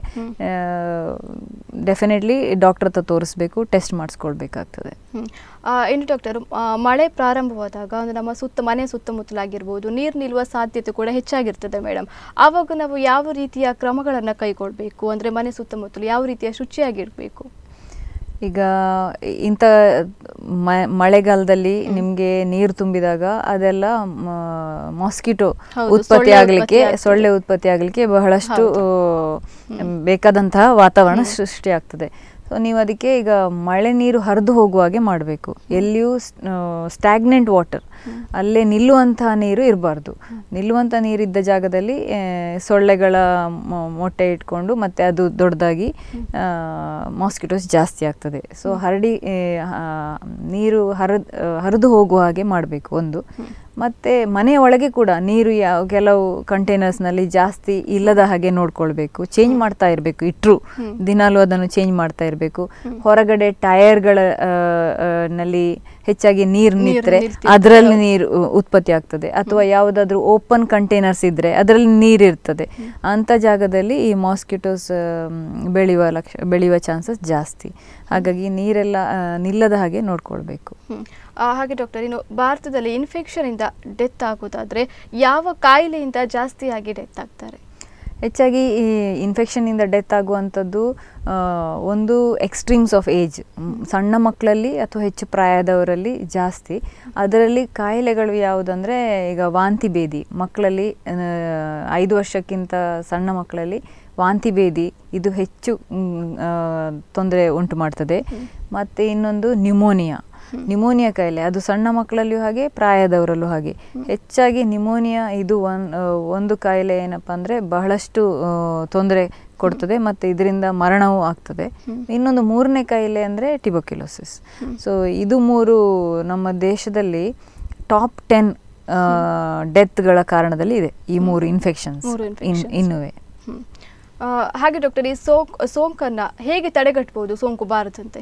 ಡೆಫಿನೆಟ್ಲಿ ಡಾಕ್ಟರ್ ಹತ್ರ ತೋರಿಸ್ಬೇಕು ಟೆಸ್ಟ್ ಮಾಡಿಸ್ಕೊಳ್ಬೇಕಾಗ್ತದೆ ಹ್ಮ್. ಆ, ಇನ್ನು ಡಾಕ್ಟರ್ ಆ, ಮಳೆ ಪ್ರಾರಂಭವಾದಾಗ ಅಂದ್ರೆ ನಮ್ಮ ಸುತ್ತ ಮನೆ ಸುತ್ತಮುತ್ತಲಾಗಿರ್ಬೋದು ನೀರು ನಿಲ್ಲುವ ಸಾಧ್ಯತೆ ಕೂಡ ಹೆಚ್ಚಾಗಿರ್ತದೆ ಮೇಡಮ್ ಆವಾಗ ನಾವು ಯಾವ ರೀತಿಯ ಕ್ರಮಗಳನ್ನು ಕೈಗೊಳ್ಳಬೇಕು ಅಂದರೆ ಮನೆ ಸುತ್ತಮುತ್ತಲು ಯಾವ ರೀತಿಯ ಶುಚಿಯಾಗಿರಬೇಕು ಈಗ ಇಂಥ ಮ- ಮಳೆಗಾಲದಲ್ಲಿ ನಿಮಗೆ ನೀರು ತುಂಬಿದಾಗ ಅದೆಲ್ಲ ಮಾಸ್ಕಿಟೋ ಹೌದು, ಉತ್ಪತ್ತಿ ಸೊಳ್ಳೆ ಆಗಲಿಕ್ಕೆ ಉತ್ಪತ್ತಿ ಆಗ್ತದೆ. ಸೊಳ್ಳೆ ಉತ್ಪತ್ತಿ ಆಗಲಿಕ್ಕೆ ಬಹಳಷ್ಟು ಆ, ಬೇಕಾದಂತಹ ವಾತಾವರಣ ಸೃಷ್ಟಿ ಆಗ್ತದೆ ಸೊ ನೀವು ಅದಕ್ಕೆ ಈಗ ಮಳೆ ನೀರು ಹರಿದು ಹೋಗುವ ಹಾಗೆ ಮಾಡಬೇಕು ಎಲ್ಲಿಯೂ ಸ್ಟ್ಯಾಗ್ನೆಂಟ್ ವಾಟರ್ ಅಲ್ಲೇ ನಿಲ್ಲುವಂತಹ ನೀರು ಇರಬಾರ್ದು ನಿಲ್ಲುವಂಥ ನೀರಿದ್ದ ಜಾಗದಲ್ಲಿ ಆ, ಸೊಳ್ಳೆಗಳ ಮೊ- ಮೊಟ್ಟೆ ಇಟ್ಕೊಂಡು ಮತ್ತೆ ಅದು ದೊಡ್ಡದಾಗಿ ಮಾಸ್ಕಿಟೋಸ್ ಜಾಸ್ತಿ ಆಗ್ತದೆ ಸೊ ಹರಡಿ ಆ, ನೀರು ಹರಿದ್ ಹರಿದು ಹೋಗುವ ಹಾಗೆ ಮಾಡಬೇಕು ಒಂದು ಮತ್ತೆ ಮನೆಯ ಒಳಗೆ ಕೂಡ ನೀರು ಯಾವ ಕೆಲವು ಕಂಟೈನರ್ಸ್ನಲ್ಲಿ ಜಾಸ್ತಿ ಇಲ್ಲದ ಹಾಗೆ ನೋಡ್ಕೊಳ್ಬೇಕು ಚೇಂಜ್ ಮಾಡ್ತಾ ಇರಬೇಕು ಇಟ್ರು ದಿನಾಲೂ ಅದನ್ನು ಚೇಂಜ್ ಮಾಡ್ತಾ ಇರಬೇಕು ಹೊರಗಡೆ ಟೈರ್ಗಳ ಆ, ಆ, ನಲ್ಲಿ ಹೆಚ್ಚಾಗಿ ನೀರು ನೀರು ನಿಂತರೆ ನಿಲ್ತಿರ್ತದೆ. ಅದರಲ್ಲಿ ನೀರು ಉ- ಉತ್ಪತ್ತಿ ಆಗ್ತದೆ ಅಥವಾ ಯಾವುದಾದ್ರೂ ಓಪನ್ ಕಂಟೈನರ್ಸ್ ಇದ್ರೆ ಅದರಲ್ಲಿ ನೀರು ಇರ್ತದೆ ಅಂತ ಜಾಗದಲ್ಲಿ ಈ ಮಾಸ್ಕಿಟೋಸ್ ಬೆಳೆಯುವ ಲಕ್ಷ ಬೆಳೆಯುವ ಚಾನ್ಸಸ್ ಜಾಸ್ತಿ ಹಾಗಾಗಿ ನೀರೆಲ್ಲ ಆ, ನಿಲ್ಲದ ಹಾಗೆ ನೋಡ್ಕೊಳ್ಬೇಕು ಹ್ಮ್. ಆ, ಹಾಗೆ ಡಾಕ್ಟರ್ ಇನ್ನು ಭಾರತದಲ್ಲಿ ಇನ್ಫೆಕ್ಷನ್ ಇಂದ ಡೆತ್ ಆಗೋದಾದ್ರೆ ಯಾವ ಕಾಯಿಲೆಯಿಂದ ಜಾಸ್ತಿಯಾಗಿ ಡೆತ್ ಆಗ್ತಾರೆ ಹೆಚ್ಚಾಗಿ ಈ ಇನ್ಫೆಕ್ಷನ್ನಿಂದ ಡೆತ್ ಆಗುವಂಥದ್ದು ಆ, ಒಂದು ಎಕ್ಸ್ಟ್ರೀಮ್ಸ್ ಆಫ್ ಏಜ್ ಸಣ್ಣ ಮಕ್ಕಳಲ್ಲಿ ಅಥವಾ ಹೆಚ್ಚು ಪ್ರಾಯದವರಲ್ಲಿ ಜಾಸ್ತಿ ಅದರಲ್ಲಿ ಕಾಯಿಲೆಗಳು ಯಾವುದಂದರೆ ಈಗ ವಾಂತಿ ಭೇದಿ ಮಕ್ಕಳಲ್ಲಿ ಆ, ಐದು ವರ್ಷಕ್ಕಿಂತ ಸಣ್ಣ ಮಕ್ಕಳಲ್ಲಿ ವಾಂತಿ ಭೇದಿ ಇದು ಹೆಚ್ಚು ತೊಂದರೆ ಉಂಟು ಮಾಡ್ತದೆ ಮತ್ತು ಇನ್ನೊಂದು ನ್ಯೂಮೋನಿಯಾ ನಿಮೋನಿಯಾ ಕಾಯಿಲೆ ಅದು ಸಣ್ಣ ಮಕ್ಕಳಲ್ಲಿಯೂ ಹಾಗೆ ಪ್ರಾಯದವರಲ್ಲೂ ಹಾಗೆ ಹೆಚ್ಚಾಗಿ ನಿಮೋನಿಯಾ ಇದು ಒನ್ ಆ, ಒಂದು ಕಾಯಿಲೆ ಏನಪ್ಪ ಅಂದರೆ ಬಹಳಷ್ಟು ತೊಂದರೆ ಕೊಡ್ತದೆ ಮತ್ತು ಇದರಿಂದ ಮರಣವೂ ಆಗ್ತದೆ ಇನ್ನೊಂದು ಮೂರನೇ ಕಾಯಿಲೆ ಅಂದರೆ ಟಿಬೊಕ್ಯುಲೋಸಿಸ್ ಸೊ ಇದು ಮೂರು ನಮ್ಮ ದೇಶದಲ್ಲಿ ಟಾಪ್ ಟೆನ್ ಡೆತ್ಗಳ ಕಾರಣದಲ್ಲಿ ಇದೆ ಈ ಮೂರು ಇನ್ಫೆಕ್ಷನ್ಸ್ ಮೂರು ಇನ್ infections. ಇನ್ನುವೆ ಹ್ಮ್. ಆ, ಹಾಗೆ ಡಾಕ್ಟರ್ ಈ ಸೋಂಕ್ ಸೋಂಕನ್ನ ಹೇಗೆ ತಡೆಗಟ್ಟಬಹುದು ಸೋಂಕು ಬಾರದಂತೆ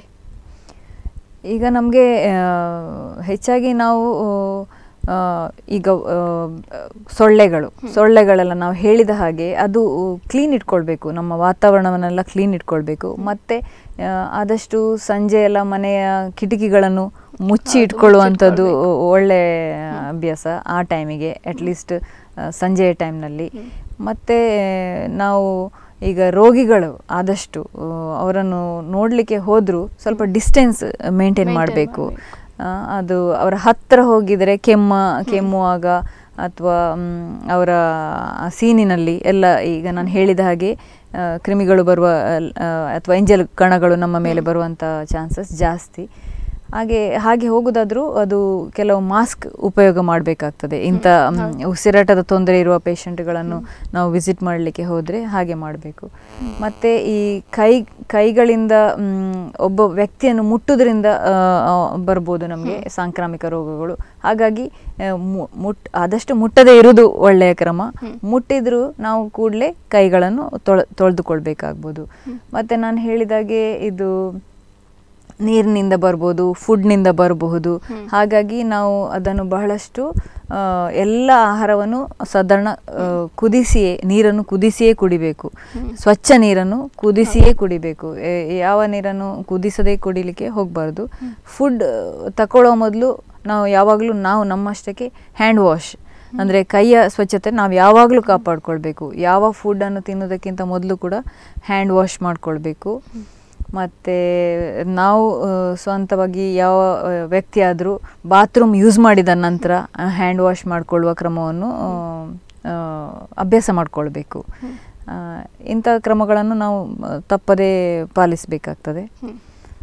ಈಗ ನಮಗೆ ಹೆಚ್ಚಾಗಿ ನಾವು ಆ, ಈಗ ಆ, ಸೊಳ್ಳೆಗಳು ಸೊಳ್ಳೆಗಳೆಲ್ಲ ನಾವು ಹೇಳಿದ ಹಾಗೆ ಅದು ಕ್ಲೀನ್ ಇಟ್ಕೊಳ್ಬೇಕು ನಮ್ಮ ವಾತಾವರಣವನ್ನೆಲ್ಲ ಕ್ಲೀನ್ ಇಟ್ಕೊಳ್ಬೇಕು ಮತ್ತು ಆದಷ್ಟು ಸಂಜೆ ಎಲ್ಲ ಮನೆಯ ಕಿಟಕಿಗಳನ್ನು ಮುಚ್ಚಿ ಹೌದು, ಇಟ್ಕೊಳ್ಳುವಂಥದ್ದು ಮುಚ್ಚಿಟ್ಕೊಳ್ಬೇಕು. ಒಳ್ಳೆ ಅಭ್ಯಾಸ ಆ ಟೈಮಿಗೆ ಅಟ್ಲೀಸ್ಟ್ ಸಂಜೆಯ ಟೈಮ್ನಲ್ಲಿ ಮತ್ತು ನಾವು ಈಗ ರೋಗಿಗಳು ಆದಷ್ಟು ಆ, ಅವರನ್ನು ನೋಡಲಿಕ್ಕೆ ಹೋದರೂ ಸ್ವಲ್ಪ ಡಿಸ್ಟೆನ್ಸ್ ಮೇಂಟೈನ್ Maintain ಮಾಡಬೇಕು ಮಾಡ್ಬೇಕು. ಅದು ಅವರ ಹತ್ತಿರ ಹೋಗಿದರೆ ಕೆಮ್ಮ ಕೆಮ್ಮುವಾಗ ಅಥವಾ ಅವರ ಸೀನಿನಲ್ಲಿ ಎಲ್ಲ ಈಗ ನಾನು ಹೇಳಿದ ಹಾಗೆ ಆ, ಕ್ರಿಮಿಗಳು ಬರುವ ಅಥವಾ ಎಂಜಲ್ ಕಣಗಳು ನಮ್ಮ ಮೇಲೆ ಬರುವಂಥ ಚಾನ್ಸಸ್ ಜಾಸ್ತಿ ಹಾಗೆ ಹಾಗೆ ಹೋಗೋದಾದ್ರೂ ಅದು ಕೆಲವು ಮಾಸ್ಕ್ ಉಪಯೋಗ ಮಾಡಬೇಕಾಗ್ತದೆ ಇಂಥ ಮ್, ಉಸಿರಾಟದ ತೊಂದರೆ ಇರುವ ಪೇಷಂಟ್ಗಳನ್ನು ನಾವು ವಿಸಿಟ್ ಮಾಡಲಿಕ್ಕೆ ಹೋದರೆ ಹಾಗೆ ಮಾಡಬೇಕು ಮತ್ತು ಈ ಕೈ ಕೈಗಳಿಂದ ಮ್, ಒಬ್ಬ ವ್ಯಕ್ತಿಯನ್ನು ಮುಟ್ಟುವುದರಿಂದ ಆ, ಆ, ಬರ್ಬೋದು ನಮಗೆ ಸಾಂಕ್ರಾಮಿಕ ರೋಗಗಳು ಹಾಗಾಗಿ ಆ, ಮು- ಮುಟ್ ಆದಷ್ಟು ಮುಟ್ಟದೇ ಇರುವುದು ಒಳ್ಳೆಯ ಕ್ರಮ ಮುಟ್ಟಿದ್ರು ನಾವು ಕೂಡಲೇ ಕೈಗಳನ್ನು ತೊಳ ತೊಳೆದುಕೊಳ್ಬೇಕಾಗ್ಬೋದು ಮತ್ತು ನಾನು ಹೇಳಿದಾಗೆ ಇದು ನೀರಿನಿಂದ ಬರ್ಬೋದು ಫುಡ್ನಿಂದ ಬರಬಹುದು ಹಾಗಾಗಿ ನಾವು ಅದನ್ನು ಬಹಳಷ್ಟು ಆ, ಎಲ್ಲ ಆಹಾರವನ್ನು ಸಾಧಾರಣ ಆ, ಕುದಿಸಿಯೇ ನೀರನ್ನು ಕುದಿಸಿಯೇ ಕುಡಿಬೇಕು ಸ್ವಚ್ಛ ನೀರನ್ನು ಕುದಿಸಿಯೇ ಕುಡಿಬೇಕು ಎ- ಯಾವ ನೀರನ್ನು ಕುದಿಸದೇ ಕುಡಿಲಿಕ್ಕೆ ಹೋಗಬಾರ್ದು ಫುಡ್ ತಗೊಳ್ಳೋ ಮೊದಲು ನಾವು ಯಾವಾಗಲೂ ನಾವು ನಮ್ಮಷ್ಟಕ್ಕೆ ಹ್ಯಾಂಡ್ ವಾಶ್ ಅಂದರೆ ಕೈಯ ಸ್ವಚ್ಛತೆ ನಾವು ಯಾವಾಗಲೂ ಕಾಪಾಡ್ಕೊಳ್ಬೇಕು ಯಾವ ಫುಡ್ಡನ್ನು ತಿನ್ನೋದಕ್ಕಿಂತ ಮೊದಲು ಕೂಡ ಹ್ಯಾಂಡ್ ವಾಶ್ ಮಾಡ್ಕೊಳ್ಬೇಕು ಮತ್ತು ನಾವು ಆ, ಸ್ವಂತವಾಗಿ ಯಾವ ಆ, ವ್ಯಕ್ತಿ ಆದರೂ ಬಾತ್ರೂಮ್ ಯೂಸ್ ಮಾಡಿದ ನಂತರ ಹ್ಯಾಂಡ್ ವಾಶ್ ಮಾಡಿಕೊಳ್ಳುವ ಕ್ರಮವನ್ನು ಆ, ಆ, ಅಭ್ಯಾಸ ಮಾಡಿಕೊಳ್ಬೇಕು ಆ, ಇಂಥ ಕ್ರಮಗಳನ್ನು ನಾವು ಆ, ತಪ್ಪದೇ ಪಾಲಿಸಬೇಕಾಗ್ತದೆ ಹ್ಮ್.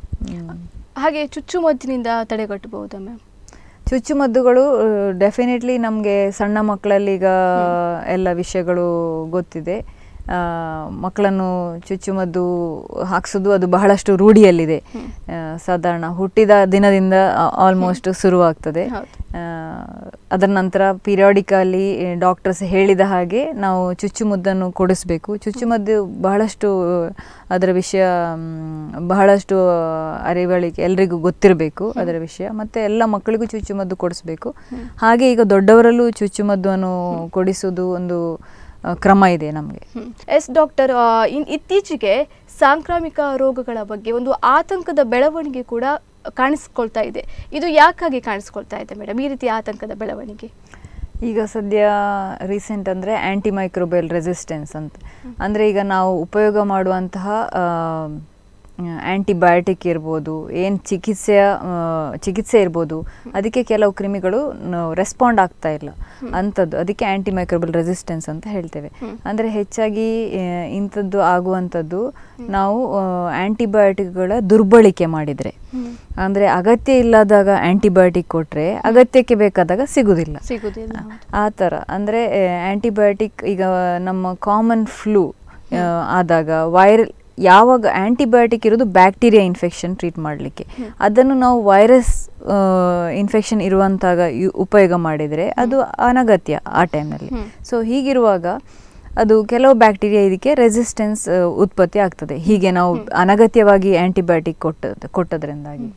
ಹಾಗೆ ಚುಚ್ಚುಮದ್ದಿನಿಂದ ತಡೆಗಟ್ಟಬಹುದಾ ಮ್ಯಾಮ್ ಚುಚ್ಚುಮದ್ದುಗಳು ಡೆಫಿನೆಟ್ಲಿ ನಮಗೆ ಸಣ್ಣ ಮಕ್ಕಳಲ್ಲಿ ಈಗ ಎಲ್ಲ ವಿಷಯಗಳು ಗೊತ್ತಿದೆ ಆ, ಮಕ್ಕಳನ್ನು ಚುಚ್ಚುಮದ್ದು ಹಾಕ್ಸೋದು ಅದು ಬಹಳಷ್ಟು ರೂಢಿಯಲ್ಲಿದೆ ಆ, ಸಾಧಾರಣ ಹುಟ್ಟಿದ ದಿನದಿಂದ ಆಲ್ಮೋಸ್ಟ್ ಶುರುವಾಗ್ತದೆ ಹೌದು. ಆ, ಅದರ ನಂತರ ಪೀರಿಯಾಡಿಕಲಿ ಡಾಕ್ಟರ್ಸ್ ಹೇಳಿದ ಹಾಗೆ ನಾವು ಚುಚ್ಚುಮದ್ದನ್ನು ಕೊಡಿಸ್ಬೇಕು ಚುಚ್ಚುಮದ್ದು ಬಹಳಷ್ಟು ಅದರ ವಿಷಯ ಮ್, ಬಹಳಷ್ಟು ಅರಿವಳಿಕೆ ಎಲ್ರಿಗೂ ಗೊತ್ತಿರಬೇಕು ಅದರ ವಿಷಯ ಮತ್ತು ಎಲ್ಲ ಮಕ್ಕಳಿಗೂ ಚುಚ್ಚುಮದ್ದು ಕೊಡಿಸ್ಬೇಕು ಹಾಗೆ ಈಗ ದೊಡ್ಡವರಲ್ಲೂ ಚುಚ್ಚುಮದ್ದನ್ನು ಕೊಡಿಸೋದು ಒಂದು ಆ, ಕ್ರಮ ಇದೆ ನಮಗೆ ಹ್ಮ್. ಎಸ್ ಡಾಕ್ಟರ್ ಆ, ಇನ್- ಇತ್ತೀಚೆಗೆ ಸಾಂಕ್ರಾಮಿಕ ರೋಗಗಳ ಬಗ್ಗೆ ಒಂದು ಆತಂಕದ ಬೆಳವಣಿಗೆ ಕೂಡ ಕಾಣಿಸ್ಕೊಳ್ತಾ ಇದೆ ಇದು ಯಾಕಾಗಿ ಕಾಣಿಸ್ಕೊಳ್ತಾ ಇದೆ ಮೇಡಮ್ ಈ ರೀತಿ ಆತಂಕದ ಬೆಳವಣಿಗೆ ಈಗ ಸದ್ಯ ರೀಸೆಂಟ್ ಅಂದರೆ ಆ್ಯಂಟಿ ಮೈಕ್ರೋಬೆಲ್ ರೆಸಿಸ್ಟೆನ್ಸ್ ಅಂತ ಅಂದರೆ ಈಗ ನಾವು ಉಪಯೋಗ ಮಾಡುವಂತಹ ಆ್ಯಂಟಿಬಯೋಟಿಕ್ ಇರ್ಬೋದು ಏನು ಚಿಕಿತ್ಸೆಯ ಆ, ಚಿಕಿತ್ಸೆ ಇರ್ಬೋದು ಅದಕ್ಕೆ ಕೆಲವು ಕ್ರಿಮಿಗಳು ರೆಸ್ಪಾಂಡ್ ಆಗ್ತಾ ಇಲ್ಲ ಅಂಥದ್ದು ಅದಕ್ಕೆ ಆ್ಯಂಟಿ ಮೈಕ್ರೋಬಲ್ ರೆಸಿಸ್ಟೆನ್ಸ್ ಅಂತ ಹೇಳ್ತೇವೆ ಅಂದರೆ ಹೆಚ್ಚಾಗಿ ಆ, ಇಂಥದ್ದು ಆಗುವಂಥದ್ದು ನಾವು ಆ್ಯಂಟಿಬಯೋಟಿಕ್ಗಳ ದುರ್ಬಳಕೆ ಮಾಡಿದರೆ ಅಂದರೆ ಅಗತ್ಯ ಇಲ್ಲದಾಗ ಆ್ಯಂಟಿಬಯೋಟಿಕ್ ಕೊಟ್ಟರೆ ಅಗತ್ಯಕ್ಕೆ ಬೇಕಾದಾಗ ಸಿಗುವುದಿಲ್ಲ ಸಿಗುದಿಲ್ಲ ಆ ಥರ ಅಂದರೆ ಆ್ಯಂಟಿಬಯೋಟಿಕ್ ಈಗ ನಮ್ಮ ಕಾಮನ್ ಫ್ಲೂ ಆದಾಗ ವೈರಲ್ ಯಾವಾಗ ಆ್ಯಂಟಿಬಯೋಟಿಕ್ ಇರೋದು ಬ್ಯಾಕ್ಟೀರಿಯಾ ಇನ್ಫೆಕ್ಷನ್ ಟ್ರೀಟ್ ಮಾಡಲಿಕ್ಕೆ ಅದನ್ನು ನಾವು ವೈರಸ್ ಇನ್ಫೆಕ್ಷನ್ ಇರುವಂತಾಗ ಯು- ಉಪಯೋಗ ಮಾಡಿದರೆ ಅದು ಅನಗತ್ಯ ಆ ಟೈಮ್ನಲ್ಲಿ ಸೊ ಹೀಗಿರುವಾಗ ಅದು ಕೆಲವು ಬ್ಯಾಕ್ಟೀರಿಯಾ ಇದಕ್ಕೆ ರೆಸಿಸ್ಟೆನ್ಸ್ ಉತ್ಪತ್ತಿ ಆಗ್ತದೆ ಹೀಗೆ ನಾವು ಅನಗತ್ಯವಾಗಿ ಆ್ಯಂಟಿಬಯೋಟಿಕ್ ಕೊಟ್ಟ ಕೊಟ್ಟದ್ರಿಂದಾಗಿ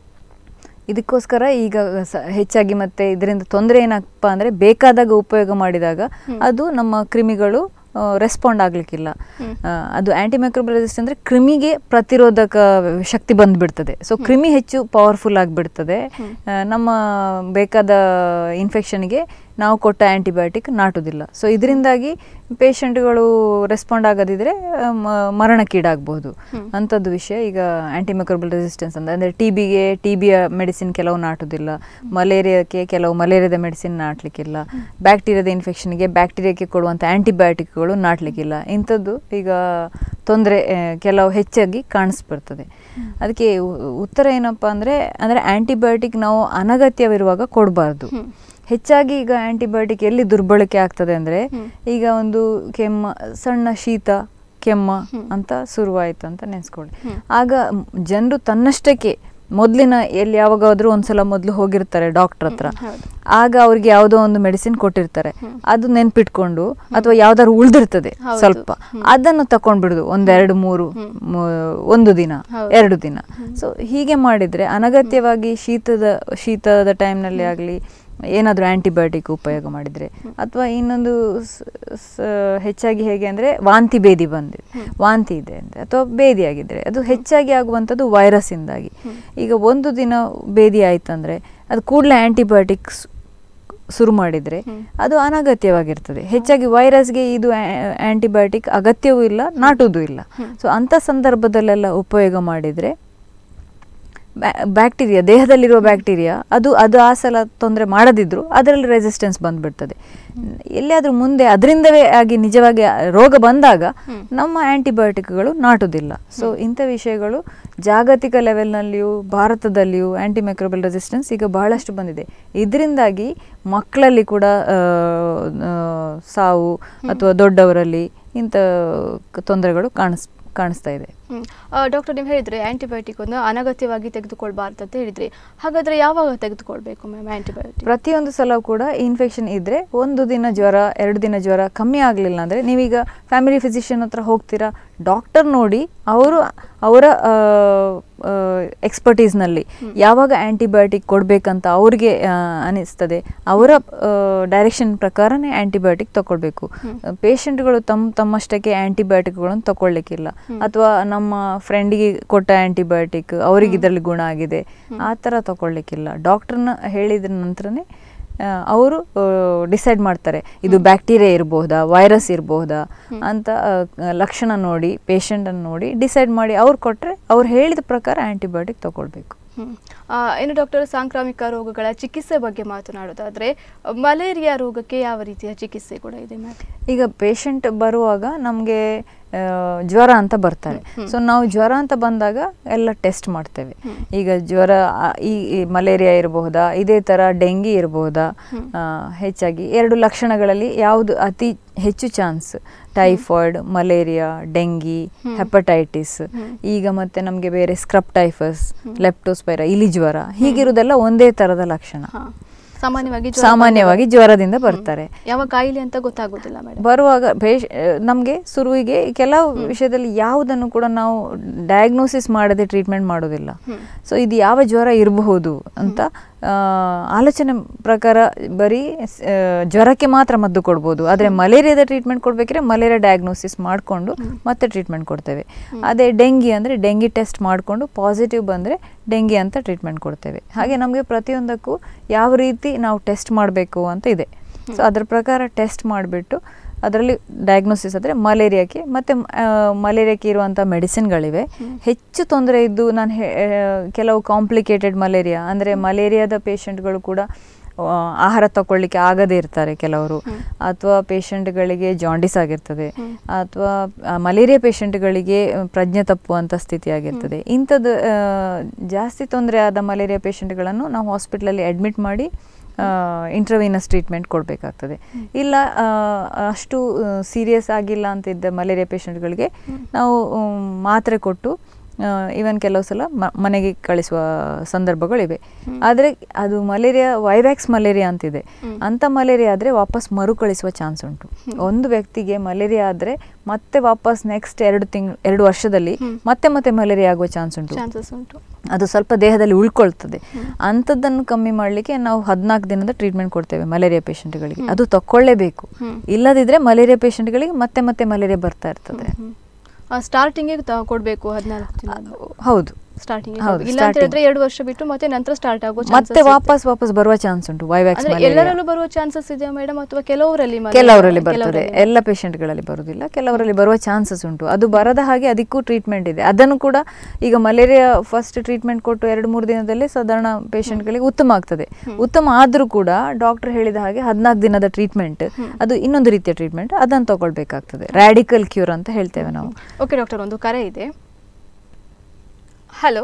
ಇದಕ್ಕೋಸ್ಕರ ಈಗ ಸ- ಹೆಚ್ಚಾಗಿ ಮತ್ತೆ ಇದರಿಂದ ತೊಂದರೆ ಏನಪ್ಪ ಅಂದರೆ ಬೇಕಾದಾಗ ಉಪಯೋಗ ಮಾಡಿದಾಗ ಅದು ನಮ್ಮ ಕ್ರಿಮಿಗಳು ರೆಸ್ಪಾಂಡ್ ಆಗಲಿಕ್ಕಿಲ್ಲ ಅದು ಆ್ಯಂಟಿಮೈಕ್ರೋಬಲ್ ರೆಸಿಸ್ಟ್ ಅಂದರೆ ಕ್ರಿಮಿಗೆ ಪ್ರತಿರೋಧಕ ಶಕ್ತಿ ಬಂದುಬಿಡ್ತದೆ ಸೊ ಕ್ರಿಮಿ ಹೆಚ್ಚು ಪವರ್ಫುಲ್ ಆಗಿಬಿಡ್ತದೆ ಆ, ನಮ್ಮ ಬೇಕಾದ ಇನ್ಫೆಕ್ಷನ್ಗೆ ನಾವು ಕೊಟ್ಟ ಆ್ಯಂಟಿಬಯೋಟಿಕ್ ನಾಟುವುದಿಲ್ಲ ಸೊ ಇದರಿಂದಾಗಿ ಪೇಷಂಟ್ಗಳು ರೆಸ್ಪಾಂಡ್ ಆಗದಿದ್ರೆ ಆ, ಮ- ಮರಣಕ್ಕೀಡಾಗಬಹುದು ಅಂಥದ್ದು ವಿಷಯ ಈಗ ಆ್ಯಂಟಿಮೈಕ್ರೋಬಲ್ ರೆಸಿಸ್ಟೆನ್ಸ್ ಅಂತ ಅಂದರೆ ಟಿ ಬಿಗೆ ಟಿ ಬಿಯ ಮೆಡಿಸಿನ್ ಕೆಲವು ನಾಟುವುದಿಲ್ಲ ಮಲೇರಿಯಾಕ್ಕೆ ಕೆಲವು ಮಲೇರಿಯಾದ ಮೆಡಿಸಿನ್ ನಾಟಲಿಕ್ಕಿಲ್ಲ ಬ್ಯಾಕ್ಟೀರಿಯಾದ ಇನ್ಫೆಕ್ಷನ್ಗೆ ಬ್ಯಾಕ್ಟೀರಿಯಾಕ್ಕೆ ಕೊಡುವಂಥ ಆ್ಯಂಟಿಬಯೋಟಿಕ್ಗಳು ನಾಟಲಿಕ್ಕಿಲ್ಲ ಇಂಥದ್ದು ಈಗ ತೊಂದರೆ ಕೆಲವು ಹೆಚ್ಚಾಗಿ ಕಾಣಿಸ್ಬಿಡ್ತದೆ ಅದಕ್ಕೆ ಉ- ಉತ್ತರ ಏನಪ್ಪ ಅಂದರೆ ಅಂದರೆ ಆ್ಯಂಟಿಬಯೋಟಿಕ್ ನಾವು ಅನಗತ್ಯವಿರುವಾಗ ಕೊಡಬಾರ್ದು ಹೆಚ್ಚಾಗಿ ಈಗ ಆ್ಯಂಟಿಬಯೋಟಿಕ್ ಎಲ್ಲಿ ದುರ್ಬಳಕೆ ಆಗ್ತದೆ ಅಂದರೆ ಈಗ ಒಂದು ಕೆಮ್ಮ ಸಣ್ಣ ಶೀತ ಕೆಮ್ಮ ಅಂತ ಶುರುವಾಯಿತು ಅಂತ ನೆನೆಸ್ಕೊಳ್ಳಿ ಆಗ ಜನರು ತನ್ನಷ್ಟಕ್ಕೆ ಮೊದಲಿನ ಎಲ್ಲಿ ಯಾವಾಗಾದ್ರೂ ಒಂದ್ಸಲ ಮೊದಲು ಹೋಗಿರ್ತಾರೆ ಡಾಕ್ಟರ್ ಹತ್ರ ಆಗ ಅವ್ರಿಗೆ ಯಾವುದೋ ಒಂದು ಮೆಡಿಸಿನ್ ಕೊಟ್ಟಿರ್ತಾರೆ ಅದು ನೆನ್ಪಿಟ್ಕೊಂಡು ಅಥವಾ ಯಾವ್ದಾದ್ರು ಉಳ್ದಿರ್ತದೆ ಸ್ವಲ್ಪ ಅದನ್ನು ತಕೊಂಡ್ಬಿಡುದು ಒಂದೆರಡು ಮೂರು ಮೂ- ಒಂದು ದಿನ ಎರಡು ದಿನ ಸೊ ಹೀಗೆ ಮಾಡಿದ್ರೆ ಅನಗತ್ಯವಾಗಿ ಶೀತದ ಶೀತದ ಟೈಮ್ನಲ್ಲಿ ಆಗಲಿ ಏನಾದರೂ ಆ್ಯಂಟಿಬಯೋಟಿಕ್ ಉಪಯೋಗ ಮಾಡಿದರೆ ಅಥವಾ ಇನ್ನೊಂದು ಸ- ಸ- ಹೆಚ್ಚಾಗಿ ಹೇಗೆ ಅಂದರೆ ವಾಂತಿ ಭೇದಿ ಬಂದಿದೆ ವಾಂತಿ ಇದೆ ಅಂದರೆ ಅಥವಾ ಭೇದಿ ಆಗಿದ್ದರೆ ಅದು ಹೆಚ್ಚಾಗಿ ಆಗುವಂಥದ್ದು ವೈರಸ್ಸಿಂದಾಗಿ ಈಗ ಒಂದು ದಿನ ಭೇದಿ ಆಯ್ತಂದರೆ ಅದು ಕೂಡಲೇ ಆ್ಯಂಟಿಬಯೋಟಿಕ್ಸ್ ಶುರು ಮಾಡಿದರೆ ಅದು ಅನಗತ್ಯವಾಗಿರ್ತದೆ ಹೆಚ್ಚಾಗಿ ವೈರಸ್ಗೆ ಇದು ಆ್ಯಂಟಿಬಯೋಟಿಕ್ ಅಗತ್ಯವೂ ಇಲ್ಲ ನಾಟುವುದೂ ಇಲ್ಲ ಸೊ ಅಂಥ ಸಂದರ್ಭದಲ್ಲೆಲ್ಲ ಉಪಯೋಗ ಮಾಡಿದರೆ ಬ್ಯಾಕ್ಟೀರಿಯಾ ದೇಹದಲ್ಲಿರುವ ಬ್ಯಾಕ್ಟೀರಿಯಾ ಅದು ಅದು ಆ ಸಲ ತೊಂದರೆ ಮಾಡದಿದ್ರು ಅದರಲ್ಲಿ ರೆಸಿಸ್ಟೆನ್ಸ್ ಬಂದ್ಬಿಡ್ತದೆ ಎಲ್ಲಿಯಾದರೂ ಮುಂದೆ ಅದರಿಂದವೇ ಆಗಿ ನಿಜವಾಗಿ ಆ ರೋಗ ಬಂದಾಗ ನಮ್ಮ ಆ್ಯಂಟಿಬಯೋಟಿಕ್ಗಳು ನಾಟುವುದಿಲ್ಲ ಸೊ ಇಂಥ ವಿಷಯಗಳು ಜಾಗತಿಕ ಲೆವೆಲ್ನಲ್ಲಿಯೂ ಭಾರತದಲ್ಲಿಯೂ ಆ್ಯಂಟಿಮೈಕ್ರೋಬಲ್ ರೆಸಿಸ್ಟೆನ್ಸ್ ಈಗ ಬಹಳಷ್ಟು ಬಂದಿದೆ ಇದರಿಂದಾಗಿ ಮಕ್ಕಳಲ್ಲಿ ಕೂಡ ಆ, ಆ, ಸಾವು ಅಥವಾ ದೊಡ್ಡವರಲ್ಲಿ ಇಂಥ ತೊಂದರೆಗಳು ಕಾಣಿಸ್ ಕಾಣಿಸ್ತಾ ಇದೆ ಡಾಕ್ಟರ್ ನೀವು ಹೇಳಿದ್ರೆ ಆಂಟಿಬಯೋಟಿಕ್ ಒಂದು ಅನಗತ್ಯವಾಗಿ ತೆಗೆದುಕೊಳ್ಬಾರ್ದು ಅಂತ ಹೇಳಿದ್ರಿ ಹಾಗಾದ್ರೆ ಯಾವಾಗ ತೆಗೆದುಕೊಳ್ಬೇಕು ಮ್ಯಾಮ್ ಆಂಟಿಬಯೋಟಿಕ್ ಪ್ರತಿಯೊಂದು ಸಲ ಕೂಡ ಇನ್ಫೆಕ್ಷನ್ ಇದ್ದರೆ ಒಂದು ದಿನ ಜ್ವರ ಎರಡು ದಿನ ಜ್ವರ ಕಮ್ಮಿ ಆಗಲಿಲ್ಲ ಅಂದರೆ ನೀವೀಗ ಫ್ಯಾಮಿಲಿ ಫಿಸಿಷಿಯನ್ ಹತ್ರ ಹೋಗ್ತೀರಾ ಡಾಕ್ಟರ್ ನೋಡಿ ಅವರು ಅವರ ಎಕ್ಸ್ಪರ್ಟೀಸ್ನಲ್ಲಿ ಯಾವಾಗ ಆ್ಯಂಟಿಬಯೋಟಿಕ್ ಕೊಡಬೇಕಂತ ಅವ್ರಿಗೆ ಆ, ಅನಿಸ್ತದೆ ಅವರ ಡೈರೆಕ್ಷನ್ ಪ್ರಕಾರನೇ ಆ್ಯಂಟಿಬಯೋಟಿಕ್ ತಗೊಳ್ಬೇಕು ಪೇಷಂಟ್ಗಳು ತಮ್ಮ ತಮ್ಮಷ್ಟಕ್ಕೆ ಆ್ಯಂಟಿಬಯೋಟಿಕ್ಗಳನ್ನು ತಗೊಳ್ಲಿಕ್ಕಿಲ್ಲ ಅಥವಾ ನಮ್ಮ ಫ್ರೆಂಡಿಗೆ ಕೊಟ್ಟ ಆ್ಯಂಟಿಬಯೋಟಿಕ್ ಅವರಿಗೆ ಇದರಲ್ಲಿ ಗುಣ ಆಗಿದೆ ಆ ಥರ ತಗೊಳ್ಲಿಕ್ಕಿಲ್ಲ ಡಾಕ್ಟ್ರನ್ನ ಹೇಳಿದ ನಂತರನೇ ಅವರು ಡಿಸೈಡ್ ಮಾಡ್ತಾರೆ ಇದು ಬ್ಯಾಕ್ಟೀರಿಯಾ ಇರಬಹುದಾ ವೈರಸ್ ಇರಬಹುದಾ ಅಂತ ಆ, ಲಕ್ಷಣ ನೋಡಿ ಪೇಷಂಟನ್ನು ನೋಡಿ ಡಿಸೈಡ್ ಮಾಡಿ ಅವ್ರು ಕೊಟ್ಟರೆ ಅವ್ರು ಹೇಳಿದ ಪ್ರಕಾರ ಆ್ಯಂಟಿಬಯೋಟಿಕ್ ತಗೊಳ್ಬೇಕು ಹ್ಮ್. ಆ, ಇನ್ನು ಡಾಕ್ಟರ್ ಸಾಂಕ್ರಾಮಿಕ ರೋಗಗಳ ಚಿಕಿತ್ಸೆ ಬಗ್ಗೆ ಮಾತನಾಡೋದಾದ್ರೆ ಮಲೇರಿಯಾ ರೋಗಕ್ಕೆ ಯಾವ ರೀತಿಯ ಚಿಕಿತ್ಸೆ ಕೂಡ ಇದೆ ಮ್ಯಾಮ್ ಈಗ ಪೇಷಂಟ್ ಬರುವಾಗ ನಮಗೆ ಜ್ವರ ಅಂತ ಬರ್ತಾರೆ ಸೊ ನಾವು ಜ್ವರ ಅಂತ ಬಂದಾಗ ಎಲ್ಲ ಟೆಸ್ಟ್ ಮಾಡ್ತೇವೆ ಈಗ ಜ್ವರ ಆ, ಈ ಈ ಮಲೇರಿಯಾ ಇರಬಹುದಾ ಇದೇ ಥರ ಡೆಂಗಿ ಇರಬಹುದಾ ಆ, ಹೆಚ್ಚಾಗಿ ಎರಡು ಲಕ್ಷಣಗಳಲ್ಲಿ ಯಾವುದು ಅತಿ ಹೆಚ್ಚು chance typhoid malaria dengue hepatitis ಈಗ ಮತ್ತೆ ನಮಗೆ ಬೇರೆ ಸ್ಕ್ರಬ್ ಟೈಫಸ್ ಲೆಪ್ಟೋಸ್ಪೈರ ಇಲಿ ಜ್ವರ ಹೀಗಿರುವುದೆಲ್ಲ ಒಂದೇ ಥರದ ಲಕ್ಷಣ ಹಾ. ಸಾಮಾನ್ಯವಾಗಿ ಜ್ವರ ಸಾಮಾನ್ಯವಾಗಿ ಜ್ವರದಿಂದ ಬರ್ತಾರೆ ಯಾವ ಕಾಯಿಲೆ ಅಂತ ಗೊತ್ತಾಗೋದಿಲ್ಲ ಮೇಡಮ್ ಬರುವಾಗ ಬೇಷ್ ನಮಗೆ ಶುರುವಿಗೆ ಕೆಲವು ವಿಷಯದಲ್ಲಿ ಯಾವುದನ್ನು ಕೂಡ ನಾವು ಡಯಾಗ್ನೋಸಿಸ್ ಮಾಡದೆ ಟ್ರೀಟ್ಮೆಂಟ್ ಮಾಡೋದಿಲ್ಲ ಸೊ ಇದು ಯಾವ ಜ್ವರ ಇರಬಹುದು ಅಂತ ಆ, ಆಲೋಚನೆ ಪ್ರಕಾರ ಬರೀ ಸ್- ಆ, ಜ್ವರಕ್ಕೆ ಮಾತ್ರ ಮದ್ದು ಕೊಡ್ಬೋದು ಆದರೆ ಮಲೇರಿಯಾದ ಟ್ರೀಟ್ಮೆಂಟ್ ಕೊಡ್ಬೇಕಿದ್ರೆ ಮಲೇರಿಯಾ ಡಯಾಗ್ನೋಸಿಸ್ ಮಾಡಿಕೊಂಡು ಮತ್ತೆ ಟ್ರೀಟ್ಮೆಂಟ್ ಕೊಡ್ತೇವೆ ಅದೇ ಡೆಂಗಿ ಅಂದರೆ ಡೆಂಗಿ ಟೆಸ್ಟ್ ಮಾಡಿಕೊಂಡು ಪಾಸಿಟಿವ್ ಬಂದರೆ ಡೆಂಗಿ ಅಂತ ಟ್ರೀಟ್ಮೆಂಟ್ ಕೊಡ್ತೇವೆ ಹಾಗೆ ನಮಗೆ ಪ್ರತಿಯೊಂದಕ್ಕೂ ಯಾವ ರೀತಿ ನಾವು ಟೆಸ್ಟ್ ಮಾಡಬೇಕು ಅಂತ ಇದೆ ಸೊ ಅದ್ರ ಪ್ರಕಾರ ಟೆಸ್ಟ್ ಮಾಡಿಬಿಟ್ಟು ಅದರಲ್ಲಿ ಡಯಾಗ್ನೋಸಿಸ್ ಆದರೆ ಮಲೇರಿಯಾಕ್ಕೆ ಮತ್ತು ಮಲೇರಿಯಾಕ್ಕೆ ಇರುವಂಥ ಮೆಡಿಸಿನ್ಗಳಿವೆ ಹೆಚ್ಚು ತೊಂದರೆ ಇದ್ದು ನಾನು ಹೇ ಕೆಲವು ಕಾಂಪ್ಲಿಕೇಟೆಡ್ ಮಲೇರಿಯಾ ಅಂದರೆ ಮಲೇರಿಯಾದ ಪೇಷಂಟ್ಗಳು ಕೂಡ ಆ, ಆಹಾರ ತಗೊಳ್ಳಿಕ್ಕೆ ಆಗದೇ ಇರ್ತಾರೆ ಕೆಲವರು ಅಥವಾ ಪೇಷಂಟ್ಗಳಿಗೆ ಜಾಂಡಿಸ್ ಆಗಿರ್ತದೆ ಅಥವಾ ಮಲೇರಿಯಾ ಪೇಷಂಟ್ಗಳಿಗೆ ಪ್ರಜ್ಞೆ ತಪ್ಪುವಂಥ ಸ್ಥಿತಿ ಆಗಿರ್ತದೆ ಇಂಥದ್ದು ಆ, ಜಾಸ್ತಿ ತೊಂದರೆ ಆದ ಮಲೇರಿಯಾ ಪೇಷಂಟ್ಗಳನ್ನು ನಾವು ಹಾಸ್ಪಿಟ್ಲಲ್ಲಿ ಅಡ್ಮಿಟ್ ಮಾಡಿ ಇಂಟ್ರವೀನಸ್ ಟ್ರೀಟ್ಮೆಂಟ್ ಕೊಡಬೇಕಾಗ್ತದೆ ಇಲ್ಲ ಆ, ಅಷ್ಟು ಸೀರಿಯಸ್ ಆಗಿಲ್ಲ ಅಂತಿದ್ದ ಮಲೇರಿಯಾ ಪೇಷಂಟ್ಗಳಿಗೆ ನಾವು ಮ್, ಮಾತ್ರೆ ಕೊಟ್ಟು ಈವನ್ ಕೆಲವು ಸಲ ಮ- ಮನೆಗೆ ಕಳಿಸುವ ಸಂದರ್ಭಗಳಿವೆ ಆದರೆ ಅದು ಮಲೇರಿಯಾ ವೈವ್ಯಾಕ್ಸ್ ಮಲೇರಿಯಾ ಅಂತಿದೆ ಅಂಥ ಮಲೇರಿಯಾ ಆದರೆ ವಾಪಸ್ ಮರುಕಳಿಸುವ ಚಾನ್ಸ್ ಉಂಟು ಒಂದು ವ್ಯಕ್ತಿಗೆ ಮಲೇರಿಯಾ ಆದರೆ ಮತ್ತೆ ವಾಪಸ್ ನೆಕ್ಸ್ಟ್ ಎರಡು ತಿಂಗ್ ಎರಡು ವರ್ಷದಲ್ಲಿ ಮತ್ತೆ ಮತ್ತೆ ಮಲೇರಿಯಾ ಆಗುವ ಚಾನ್ಸ್ ಉಂಟು ಚಾನ್ಸಸ್ ಉಂಟು ಅದು ಸ್ವಲ್ಪ ದೇಹದಲ್ಲಿ ಉಳ್ಕೊಳ್ತದೆ ಅಂಥದ್ದನ್ನು ಕಮ್ಮಿ ಮಾಡಲಿಕ್ಕೆ ನಾವು ಹದಿನಾಲ್ಕು ದಿನದ ಟ್ರೀಟ್ಮೆಂಟ್ ಕೊಡ್ತೇವೆ ಮಲೇರಿಯಾ ಪೇಷಂಟ್ಗಳಿಗೆ ಅದು ತಕ್ಕೊಳ್ಳೇಬೇಕು ಇಲ್ಲದಿದ್ರೆ ಮಲೇರಿಯಾ ಪೇಷಂಟ್ಗಳಿಗೆ ಮತ್ತೆ ಮತ್ತೆ ಮಲೇರಿಯಾ ಬರ್ತಾ ಇರ್ತದೆ ಸ್ಟಾರ್ಟಿಂಗಿಗೆ ಕೊಡಬೇಕು ಹದಿನಾಲ್ಕು ದಿನ ಹೌದು ಸ್ಟಾರ್ಟಿಂಗ್ ಹೌದು, ಇಲ್ಲ ಅಂತ starting. ಹೇಳಿದ್ರೆ ಎರಡು ವರ್ಷ ಬಿಟ್ಟು ಮತ್ತೆ ನಂತರ ಸ್ಟಾರ್ಟ್ ಆಗೋ chances ಮತ್ತೆ ಇದೆ. ವಾಪಸ್ ವಾಪಸ್ ಬರುವ ಚಾನ್ಸ್ ಉಂಟು ವೈವ್ಯಾಕ್ಸ್ ಅಂದ್ರೆ ಎಲ್ಲರಲ್ಲೂ ಬರುವ ಚಾನ್ಸಸ್ ಇದೆಯಾ ಮೇಡಮ್ ಅಥವಾ ಕೆಲವರಲ್ಲಿ ಮಾತ್ರ? ಕೆಲವರಲ್ಲಿ ಬರ್ತದೆ ಕೆಲವರಲ್ಲಿ. ಎಲ್ಲ ಪೇಷಂಟ್ಗಳಲ್ಲಿ ಬರುವುದಿಲ್ಲ ಕೆಲವರಲ್ಲಿ ಬರುವ ಚಾನ್ಸಸ್ ಉಂಟು ಅದು ಬರದ ಹಾಗೆ ಅದಕ್ಕೂ ಟ್ರೀಟ್ಮೆಂಟ್ ಇದೆ ಅದನ್ನು ಕೂಡ ಈಗ ಮಲೇರಿಯಾ ಫಸ್ಟ್ ಟ್ರೀಟ್ಮೆಂಟ್ ಕೊಟ್ಟು ಎರಡು ಮೂರು ದಿನದಲ್ಲೇ ಸಾಧಾರಣ ಪೇಷಂಟ್ಗಳಿಗೆ ಉತ್ತಮ ಆಗ್ತದೆ ಉತ್ತಮ ಆದರೂ ಕೂಡ ಡಾಕ್ಟರ್ ಹೇಳಿದ ಹಾಗೆ ಹದಿನಾಲ್ಕು ದಿನದ ಟ್ರೀಟ್ಮೆಂಟ್ ಅದು ಇನ್ನೊಂದು ರೀತಿಯ ಟ್ರೀಟ್ಮೆಂಟ್ ಅದನ್ನು ತಗೊಳ್ಬೇಕಾಗ್ತದೆ ರ್ಯಾಡಿಕಲ್ ಕ್ಯೂರ್ ಅಂತ ಹೇಳ್ತೇವೆ ನಾವು ಓಕೆ ಡಾಕ್ಟರ್ ಒಂದು ಕರೆ ಇದೆ ಹಲೋ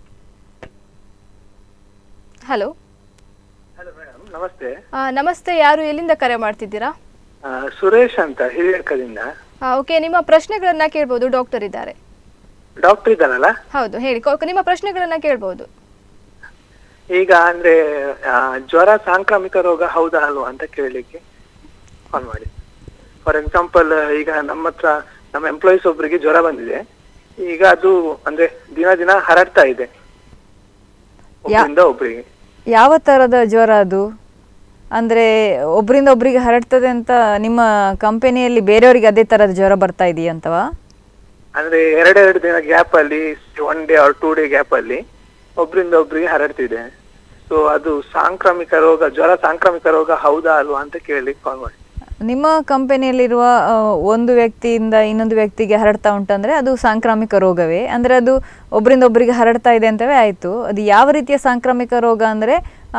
ಹಲೋ ಹಲೋ ಮೇಡಮ್ ನಮಸ್ತೆ ನಮಸ್ತೆ ಯಾರು ಎಲ್ಲಿಂದ ಕರೆ ಮಾಡ್ತಿದ್ದೀರಾ ಆ, ಸುರೇಶ್ ಅಂತ ಹಿರಿಯಕದಿಂದ ಓಕೆ ನಿಮ್ಮ ಪ್ರಶ್ನೆಗಳನ್ನ ಕೇಳ್ಬೋದು ಡಾಕ್ಟರ್ ಇದ್ದಾರೆ ಡಾಕ್ಟರ್ ಇದ್ದಾನಲ್ಲ ಹೌದು ಹೇಳಿ ಕೊ- ನಿಮ್ಮ ಪ್ರಶ್ನೆಗಳನ್ನ ಕೇಳ್ಬೋದು ಈಗ ಅಂದ್ರೆ ಆ, ಜ್ವರ ಸಾಂಕ್ರಾಮಿಕ ರೋಗ ಹೌದಾ ಅಲ್ವಾ ಅಂತ ಕೇಳಲಿಕ್ಕೆ ಕಾಲ್ ಮಾಡಿ ಫಾರ್ ಎಕ್ಸಾಂಪಲ್ ಈಗ ನಮ್ಮ ಹತ್ರ ನಮ್ಮ ಎಂಪ್ಲಾಯೀಸ್ ಒಬ್ಬರಿಗೆ ಜ್ವರ ಬಂದಿದೆ ಈಗ ಅದು ಅಂದ್ರೆ ದಿನ ದಿನ ಹರಡ್ತಾ ಇದೆ ಒಬ್ಬರಿಂದ ಒಬ್ಬರಿಗೆ ಯಾವ ಥರದ ಜ್ವರ ಅದು ಅಂದರೆ ಒಬ್ಬರಿಂದ ಒಬ್ಬರಿಗೆ ಹರಡ್ತದೆ ಅಂತ ನಿಮ್ಮ ಕಂಪನಿಯಲ್ಲಿ ಬೇರೆಯವರಿಗೆ ಅದೇ ಥರದ ಜ್ವರ ಬರ್ತಾ ಇದೆಯಂತವಾ ಅಂದ್ರೆ ಎರಡೆರಡು ದಿನ ಗ್ಯಾಪ್ ಅಲ್ಲಿ one day or two day gap ಅಲ್ಲಿ ಒಬ್ರಿಂದ ಒಬ್ರಿಗೆ ಹರಡ್ತಿದೆ ಸೊ ಅದು ಸಾಂಕ್ರಾಮಿಕ ರೋಗ ಜ್ವರ ಸಾಂಕ್ರಾಮಿಕ ರೋಗ ಹೌದಾ ಅಲ್ವಾ ಅಂತ ಕೇಳಲಿಕ್ಕೆ ಕಾಲ್ ಮಾಡಿ ನಿಮ್ಮ ಕಂಪನಿಯಲ್ಲಿರುವ ಆ, ಒಂದು ವ್ಯಕ್ತಿಯಿಂದ ಇನ್ನೊಂದು ವ್ಯಕ್ತಿಗೆ ಹರಡ್ತಾ ಉಂಟಂದ್ರೆ ಅದು ಸಾಂಕ್ರಾಮಿಕ ರೋಗವೇ ಅಂದರೆ ಅದು ಒಬ್ಬರಿಂದ ಒಬ್ಬರಿಗೆ ಹರಡ್ತಾ ಇದೆ ಅಂತವೇ ಆಯಿತು ಅದು ಯಾವ ರೀತಿಯ ಸಾಂಕ್ರಾಮಿಕ ರೋಗ ಅಂದರೆ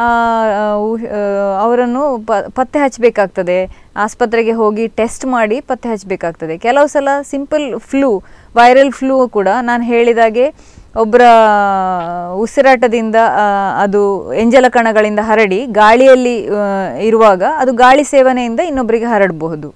ಅವರನ್ನು ಪ ಪತ್ತೆ ಹಚ್ಚಬೇಕಾಗ್ತದೆ ಆಸ್ಪತ್ರೆಗೆ ಹೋಗಿ ಟೆಸ್ಟ್ ಮಾಡಿ ಪತ್ತೆ ಹಚ್ಚಬೇಕಾಗ್ತದೆ ಕೆಲವು ಸಲ ಸಿಂಪಲ್ ಫ್ಲೂ ವೈರಲ್ ಫ್ಲೂ ಕೂಡ ನಾನು ಹೇಳಿದಾಗೆ ಒಬ್ಬರ ಉಸಿರಾಟದಿಂದ ಆ, ಅದು ಎಂಜಲ ಕಣಗಳಿಂದ ಹರಡಿ ಗಾಳಿಯಲ್ಲಿ ಆ, ಇರುವಾಗ ಅದು ಗಾಳಿ ಸೇವನೆಯಿಂದ ಇನ್ನೊಬ್ಬರಿಗೆ ಹರಡಬಹುದು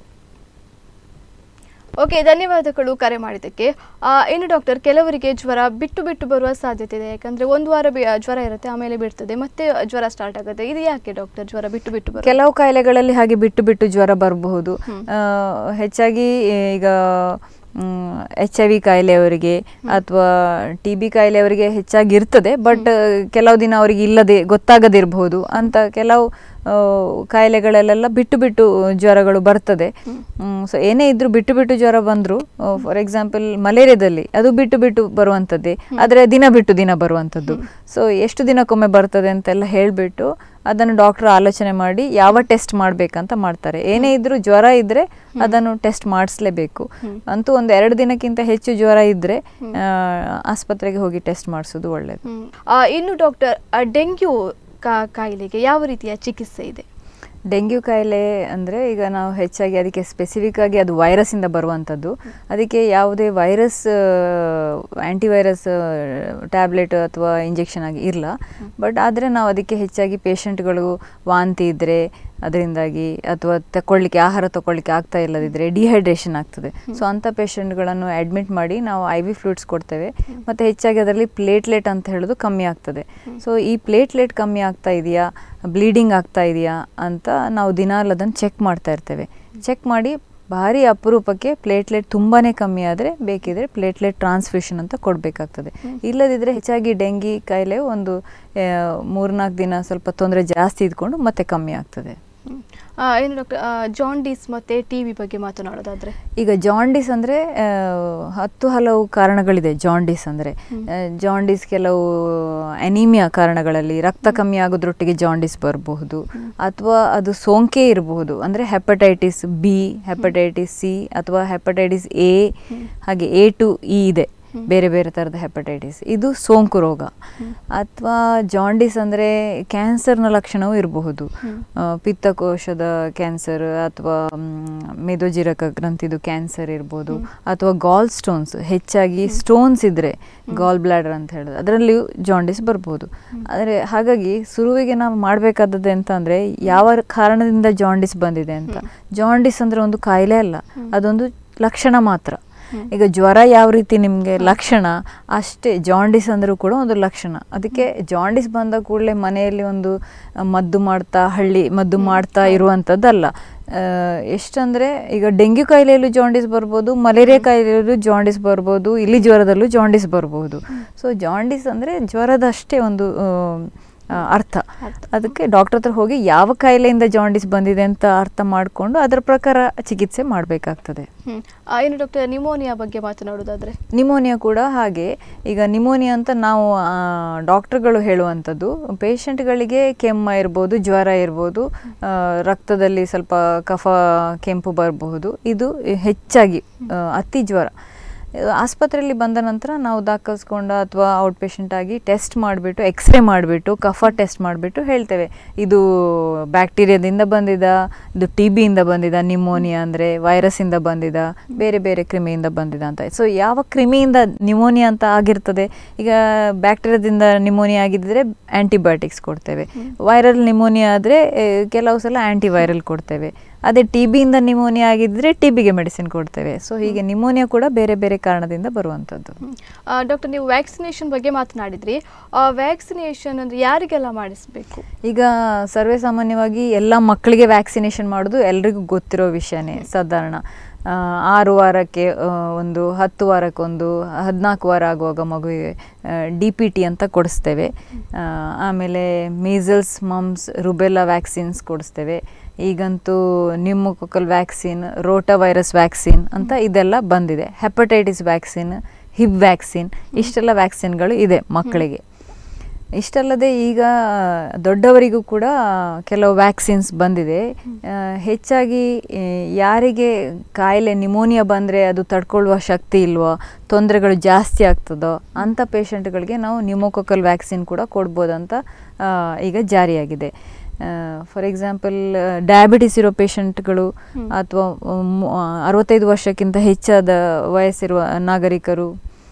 ಓಕೆ ಧನ್ಯವಾದಗಳು ಕರೆ ಮಾಡಿದ್ದಕ್ಕೆ ಆ, ಇನ್ನು ಡಾಕ್ಟರ್ ಕೆಲವರಿಗೆ ಜ್ವರ ಬಿಟ್ಟು ಬಿಟ್ಟು ಬರುವ ಸಾಧ್ಯತೆ ಇದೆ ಯಾಕಂದ್ರೆ ಒಂದು ವಾರ ಬಿ- ಜ್ವರ ಇರುತ್ತೆ ಆಮೇಲೆ ಬಿಡ್ತದೆ ಮತ್ತೆ ಜ್ವರ ಸ್ಟಾರ್ಟ್ ಆಗುತ್ತೆ ಇದು ಯಾಕೆ ಡಾಕ್ಟರ್ ಜ್ವರ ಬಿಟ್ಟು ಬಿಟ್ಟು ಬರುತ್ತೆ ಕೆಲವು ಕಾಯಿಲೆಗಳಲ್ಲಿ ಹಾಗೆ ಬಿಟ್ಟು ಬಿಟ್ಟು ಜ್ವರ ಬರಬಹುದು ಆ, ಹೆಚ್ಚಾಗಿ ಈಗ ಎಚ್ ಐ ವಿ ಕಾಯಿಲೆಯವರಿಗೆ ಅಥವಾ ಟಿ ಬಿ ಕಾಯಿಲೆಯವರಿಗೆ ಹೆಚ್ಚಾಗಿ ಇರ್ತದೆ ಬಟ್ ಕೆಲವು ದಿನ ಅವರಿಗೆ ಇಲ್ಲದೆ ಗೊತ್ತಾಗದಿರಬಹುದು ಅಂತ ಕೆಲವು ಆ, ಕಾಯಿಲೆಗಳಲ್ಲೆಲ್ಲ ಬಿಟ್ಟು ಬಿಟ್ಟು ಜ್ವರಗಳು ಬರ್ತದೆ ಸೊ ಏನೇ ಇದ್ರೂ ಬಿಟ್ಟು ಬಿಟ್ಟು ಜ್ವರ ಬಂದರೂ ಫಾರ್ ಎಕ್ಸಾಂಪಲ್ ಮಲೇರಿಯಾದಲ್ಲಿ ಅದು ಬಿಟ್ಟು ಬಿಟ್ಟು ಬರುವಂಥದ್ದೇ ಆದರೆ ದಿನ ಬಿಟ್ಟು ದಿನ ಬರುವಂಥದ್ದು ಸೊ ಎಷ್ಟು ದಿನಕ್ಕೊಮ್ಮೆ ಬರ್ತದೆ ಅಂತೆಲ್ಲ ಹೇಳಿಬಿಟ್ಟು ಅದನ್ನು ಡಾಕ್ಟರ್ ಆಲೋಚನೆ ಮಾಡಿ ಯಾವ ಟೆಸ್ಟ್ ಮಾಡಬೇಕಂತ ಮಾಡ್ತಾರೆ ಏನೇ ಇದ್ರೂ ಜ್ವರ ಇದ್ದರೆ ಅದನ್ನು ಟೆಸ್ಟ್ ಮಾಡಿಸ್ಲೇಬೇಕು ಅಂತೂ ಒಂದು ಎರಡು ದಿನಕ್ಕಿಂತ ಹೆಚ್ಚು ಜ್ವರ ಇದ್ದರೆ ಆಸ್ಪತ್ರೆಗೆ ಹೋಗಿ ಟೆಸ್ಟ್ ಮಾಡಿಸೋದು ಒಳ್ಳೆಯದು ಹ್ಮ್. ಆ, ಇನ್ನು ಡಾಕ್ಟರ್ ಆ, ಡೆಂಗ್ಯೂ ಕಾ- ಕಾಯಿಲೆಗೆ ಯಾವ ರೀತಿಯ ಚಿಕಿತ್ಸೆ ಇದೆ ಡೆಂಗ್ಯೂ ಕಾಯಿಲೆ ಅಂದರೆ ಈಗ ನಾವು ಹೆಚ್ಚಾಗಿ ಅದಕ್ಕೆ ಸ್ಪೆಸಿಫಿಕ್ ಆಗಿ ಅದು ವೈರಸ್ಸಿಂದ ಬರುವಂಥದ್ದು ಅದಕ್ಕೆ ಯಾವುದೇ ವೈರಸ್ ಆ್ಯಂಟಿವೈರಸ್ ಟ್ಯಾಬ್ಲೆಟ್ ಅಥವಾ ಇಂಜೆಕ್ಷನ್ ಆಗಿ ಇರಲ್ಲ ಬಟ್ ಆದರೆ ನಾವು ಅದಕ್ಕೆ ಹೆಚ್ಚಾಗಿ ಪೇಷಂಟ್ಗಳು ವಾಂತಿ ಇದ್ದರೆ ಅದರಿಂದಾಗಿ ಅಥವಾ ತಗೊಳ್ಳಿಕ್ಕೆ ಆಹಾರ ತಗೊಳ್ಳಿಕ್ಕೆ ಆಗ್ತಾ ಇಲ್ಲದಿದ್ದರೆ ಡಿಹೈಡ್ರೇಷನ್ ಆಗ್ತದೆ ಸೊ ಅಂಥ ಪೇಷಂಟ್ಗಳನ್ನು ಅಡ್ಮಿಟ್ ಮಾಡಿ ನಾವು ಐ ವಿ ಫ್ಲೂಟ್ಸ್ ಕೊಡ್ತೇವೆ ಮತ್ತು ಹೆಚ್ಚಾಗಿ ಅದರಲ್ಲಿ ಪ್ಲೇಟ್ಲೆಟ್ ಅಂತ ಹೇಳೋದು ಕಮ್ಮಿ ಆಗ್ತದೆ ಸೊ ಈ ಪ್ಲೇಟ್ಲೆಟ್ ಕಮ್ಮಿ ಆಗ್ತಾ ಇದೆಯಾ ಬ್ಲೀಡಿಂಗ್ ಆಗ್ತಾ ಇದೆಯಾ ಅಂತ ನಾವು ದಿನಾಲು ಅದನ್ನು ಚೆಕ್ ಮಾಡ್ತಾ ಇರ್ತೇವೆ ಚೆಕ್ ಮಾಡಿ ಭಾರಿ ಅಪರೂಪಕ್ಕೆ ಪ್ಲೇಟ್ಲೆಟ್ ತುಂಬಾ ಕಮ್ಮಿ ಆದರೆ ಬೇಕಿದ್ರೆ ಪ್ಲೇಟ್ಲೆಟ್ ಟ್ರಾನ್ಸ್ಫ್ಯೂಷನ್ ಅಂತ ಕೊಡಬೇಕಾಗ್ತದೆ ಇಲ್ಲದಿದ್ದರೆ ಹೆಚ್ಚಾಗಿ ಡೆಂಗಿ ಕಾಯಿಲೆ ಒಂದು ಮೂರ್ನಾಲ್ಕು ದಿನ ಸ್ವಲ್ಪ ತೊಂದರೆ ಜಾಸ್ತಿ ಇದ್ಕೊಂಡು ಮತ್ತೆ ಕಮ್ಮಿ ಆಗ್ತದೆ ಹ್ಮ್. ಆ, ಏನು ಡಾಕ್ಟರ್ ಜಾಂಡೀಸ್ ಮತ್ತೆ ಟಿ ವಿ ಬಗ್ಗೆ ಮಾತನಾಡೋದಾದ್ರೆ ಈಗ ಜಾಂಡೀಸ್ ಅಂದರೆ ಹತ್ತು ಹಲವು ಕಾರಣಗಳಿದೆ ಜಾಂಡೀಸ್ ಅಂದರೆ ಜಾಂಡೀಸ್ ಕೆಲವು ಅನಿಮಿಯಾ ಕಾರಣಗಳಲ್ಲಿ ರಕ್ತ ಕಮ್ಮಿ ಆಗೋದ್ರೊಟ್ಟಿಗೆ ಜಾಂಡೀಸ್ ಬರಬಹುದು ಅಥವಾ ಅದು ಸೋಂಕೆ ಇರಬಹುದು ಅಂದರೆ ಹೆಪಟೈಟಿಸ್ ಬಿ ಹೆಪಟೈಟಿಸ್ ಸಿ ಅಥವಾ ಹೆಪಟೈಟಿಸ್ ಎ ಹಾಗೆ ಎ ಟು ಇ ಇದೆ ಬೇರೆ ಬೇರೆ ಥರದ ಹೆಪಟೈಟಿಸ್ ಇದು ಸೋಂಕು ರೋಗ ಅಥವಾ ಜಾಂಡೀಸ್ ಅಂದರೆ ಕ್ಯಾನ್ಸರ್ನ ಲಕ್ಷಣವೂ ಇರಬಹುದು ಆ, ಪಿತ್ತಕೋಶದ ಕ್ಯಾನ್ಸರ್ ಅಥವಾ ಮೇದೋಜಿರಕ ಗ್ರಂಥಿದು ಕ್ಯಾನ್ಸರ್ ಇರ್ಬೋದು ಅಥವಾ ಗಾಲ್ ಸ್ಟೋನ್ಸ್ ಹೆಚ್ಚಾಗಿ ಸ್ಟೋನ್ಸ್ ಇದ್ರೆ ಗಾಲ್ ಬ್ಲಾಡರ್ ಅಂತ ಹೇಳೋದು ಅದರಲ್ಲಿಯೂ ಜಾಂಡೀಸ್ ಬರ್ಬೋದು ಆದರೆ ಹಾಗಾಗಿ ಶುರುವಿಗೆ ನಾವು ಮಾಡಬೇಕಾದದ್ದು ಎಂತ ಅಂದರೆ ಯಾವ ಕಾರಣದಿಂದ ಜಾಂಡೀಸ್ ಬಂದಿದೆ ಅಂತ ಜಾಂಡೀಸ್ ಅಂದರೆ ಒಂದು ಕಾಯಿಲೆ ಅಲ್ಲ ಅದೊಂದು ಲಕ್ಷಣ ಮಾತ್ರ ಈಗ ಜ್ವರ ಯಾವ ರೀತಿ ನಿಮಗೆ ಲಕ್ಷಣ ಅಷ್ಟೇ ಜಾಂಡೀಸ್ ಅಂದರೂ ಕೂಡ ಒಂದು ಲಕ್ಷಣ ಅದಕ್ಕೆ ಜಾಂಡೀಸ್ ಬಂದ ಕೂಡಲೇ ಮನೆಯಲ್ಲಿ ಒಂದು ಆ, ಮದ್ದು ಮಾಡ್ತಾ ಹಳ್ಳಿ ಮದ್ದು ಮಾಡ್ತಾ ಇರುವಂಥದ್ದಲ್ಲ ಆ, ಎಷ್ಟಂದರೆ ಈಗ ಡೆಂಗ್ಯೂ ಕಾಯಿಲೆಯಲ್ಲೂ ಜಾಂಡೀಸ್ ಬರ್ಬೋದು ಮಲೇರಿಯಾ ಕಾಯಿಲೆಯಲ್ಲೂ ಜಾಂಡೀಸ್ ಬರ್ಬೋದು ಇಲ್ಲಿ ಜ್ವರದಲ್ಲೂ ಜಾಂಡೀಸ್ ಬರ್ಬೋದು ಸೊ ಜಾಂಡೀಸ್ ಅಂದರೆ ಜ್ವರದಷ್ಟೇ ಒಂದು ಆ, ಆ, ಅರ್ಥ ಅದಕ್ಕೆ ಡಾಕ್ಟರ್ ಹತ್ರ ಹೋಗಿ ಯಾವ ಕಾಯಿಲೆಯಿಂದ ಜಾಂಡೀಸ್ ಬಂದಿದೆ ಅಂತ ಅರ್ಥ ಮಾಡಿಕೊಂಡು ಅದರ ಪ್ರಕಾರ ಚಿಕಿತ್ಸೆ ಮಾಡಬೇಕಾಗ್ತದೆ ಹ್ಮ್. ಆ, ಏನು ಡಾಕ್ಟರ್ ನಿಮೋನಿಯಾ ಬಗ್ಗೆ ಮಾತನಾಡೋದಾದ್ರೆ ನಿಮೋನಿಯಾ ಕೂಡ ಹಾಗೆ ಈಗ ನಿಮೋನಿಯಾ ಅಂತ ನಾವು ಆ, ಡಾಕ್ಟರ್ಗಳು ಹೇಳುವಂಥದ್ದು ಪೇಷಂಟ್ಗಳಿಗೆ ಕೆಮ್ಮ ಇರ್ಬೋದು ಜ್ವರ ಇರ್ಬೋದು ಆ, ರಕ್ತದಲ್ಲಿ ಸ್ವಲ್ಪ ಕಫ ಕೆಂಪು ಬರಬಹುದು ಇದು ಹೆಚ್ಚಾಗಿ ಆ, ಅತಿ ಜ್ವರ ಇದು ಆಸ್ಪತ್ರೆಯಲ್ಲಿ ಬಂದ ನಂತರ ನಾವು ದಾಖಲಿಸ್ಕೊಂಡ ಅಥವಾ ಔಟ್ ಪೇಷಂಟ್ ಆಗಿ ಟೆಸ್ಟ್ ಮಾಡಿಬಿಟ್ಟು ಎಕ್ಸ್ರೇ ಮಾಡಿಬಿಟ್ಟು ಕಫ ಟೆಸ್ಟ್ ಮಾಡಿಬಿಟ್ಟು ಹೇಳ್ತೇವೆ ಇದು ಬ್ಯಾಕ್ಟೀರಿಯಾದಿಂದ ಬಂದಿದ ಇದು ಟಿ ಬಿಯಿಂದ ಬಂದಿದ ನಿಮೋನಿಯಾ ಅಂದರೆ ವೈರಸ್ಸಿಂದ ಬಂದಿದ ಬೇರೆ ಬೇರೆ ಕ್ರಿಮಿಯಿಂದ ಬಂದಿದ ಅಂತ ಸೊ ಯಾವ ಕ್ರಿಮಿಯಿಂದ ನಿಮೋನಿಯಾ ಅಂತ ಆಗಿರ್ತದೆ ಈಗ ಬ್ಯಾಕ್ಟೀರಿಯಾದಿಂದ ನಿಮೋನಿಯಾ ಆಗಿದ್ದರೆ ಆ್ಯಂಟಿಬಯೋಟಿಕ್ಸ್ ಕೊಡ್ತೇವೆ ವೈರಲ್ ನಿಮೋನಿಯಾ ಆದರೆ ಕೆಲವು ಸಲ ಆ್ಯಂಟಿವೈರಲ್ ಕೊಡ್ತೇವೆ ಅದೇ ಟಿ ಬಿಯಿಂದ ನಿಮೋನಿಯಾ ಆಗಿದ್ದರೆ ಟಿ ಬಿಗೆ ಮೆಡಿಸಿನ್ ಕೊಡ್ತೇವೆ ಸೊ ಹೀಗೆ ನಿಮೋನಿಯಾ ಕೂಡ ಬೇರೆ ಬೇರೆ ಕಾರಣದಿಂದ ಬರುವಂಥದ್ದು ಡಾಕ್ಟರ್ ನೀವು ವ್ಯಾಕ್ಸಿನೇಷನ್ ಬಗ್ಗೆ ಮಾತನಾಡಿದ್ರಿ ವ್ಯಾಕ್ಸಿನೇಷನ್ ಅಂದ್ರೆ ಯಾರಿಗೆಲ್ಲ ಮಾಡಿಸ್ಬೇಕು ಈಗ ಸರ್ವೇ ಸಾಮಾನ್ಯವಾಗಿ ಎಲ್ಲ ಮಕ್ಕಳಿಗೆ ವ್ಯಾಕ್ಸಿನೇಷನ್ ಮಾಡೋದು ಎಲ್ರಿಗೂ ಗೊತ್ತಿರೋ ವಿಷಯನೇ ಸಾಧಾರಣ ಆ, ಆರು ವಾರಕ್ಕೆ ಆ, ಒಂದು ಹತ್ತು ವಾರಕ್ಕೊಂದು ಹದಿನಾಲ್ಕು ವಾರ ಆಗುವಾಗ ಮಗುವಿಗೆ ಡಿ ಪಿ ಟಿ ಅಂತ ಕೊಡಿಸ್ತೇವೆ ಆ, ಆಮೇಲೆ ಮೀಸಲ್ಸ್ ಮಮ್ಸ್ ರುಬೆಲ್ಲಾ ವ್ಯಾಕ್ಸಿನ್ಸ್ ಕೊಡಿಸ್ತೇವೆ ಈಗಂತೂ pneumococcal vaccine rota virus vaccine ಅಂತ ಇದೆಲ್ಲ ಬಂದಿದೆ ಹೆಪಟೈಟಿಸ್ ವ್ಯಾಕ್ಸಿನ್ ಹಿಬ್ ವ್ಯಾಕ್ಸಿನ್ ಇಷ್ಟೆಲ್ಲ ವ್ಯಾಕ್ಸಿನ್ಗಳು ಇದೆ ಮಕ್ಕಳಿಗೆ ಇಷ್ಟಲ್ಲದೆ ಈಗ ದೊಡ್ಡವರಿಗೂ ಕೂಡ ಕೆಲವು ವ್ಯಾಕ್ಸಿನ್ಸ್ ಬಂದಿದೆ ಆ, ಹೆಚ್ಚಾಗಿ ಆ, ಯಾರಿಗೆ ಕಾಯಿಲೆ ನಿಮೋನಿಯಾ ಬಂದರೆ ಅದು ತಡ್ಕೊಳ್ಳುವ ಶಕ್ತಿ ಇಲ್ವೋ ತೊಂದರೆಗಳು ಜಾಸ್ತಿ ಆಗ್ತದೋ ಅಂಥ ಪೇಷಂಟ್ಗಳಿಗೆ ನಾವು ನ್ಯೂಮೋಕೊಕಲ್ ವ್ಯಾಕ್ಸಿನ್ ಕೂಡ ಕೊಡ್ಬೋದಂತ ಆ, ಈಗ ಜಾರಿಯಾಗಿದೆ ಫಾರ್ ಎಕ್ಸಾಂಪಲ್ ಡಯಾಬಿಟಿಸ್ ಇರೋ ಪೇಷಂಟ್ಗಳು ಅಥವಾ ಅರವತ್ತೈದು ವರ್ಷಕ್ಕಿಂತ ಹೆಚ್ಚಾದ ವಯಸ್ಸಿರುವ ನಾಗರಿಕರು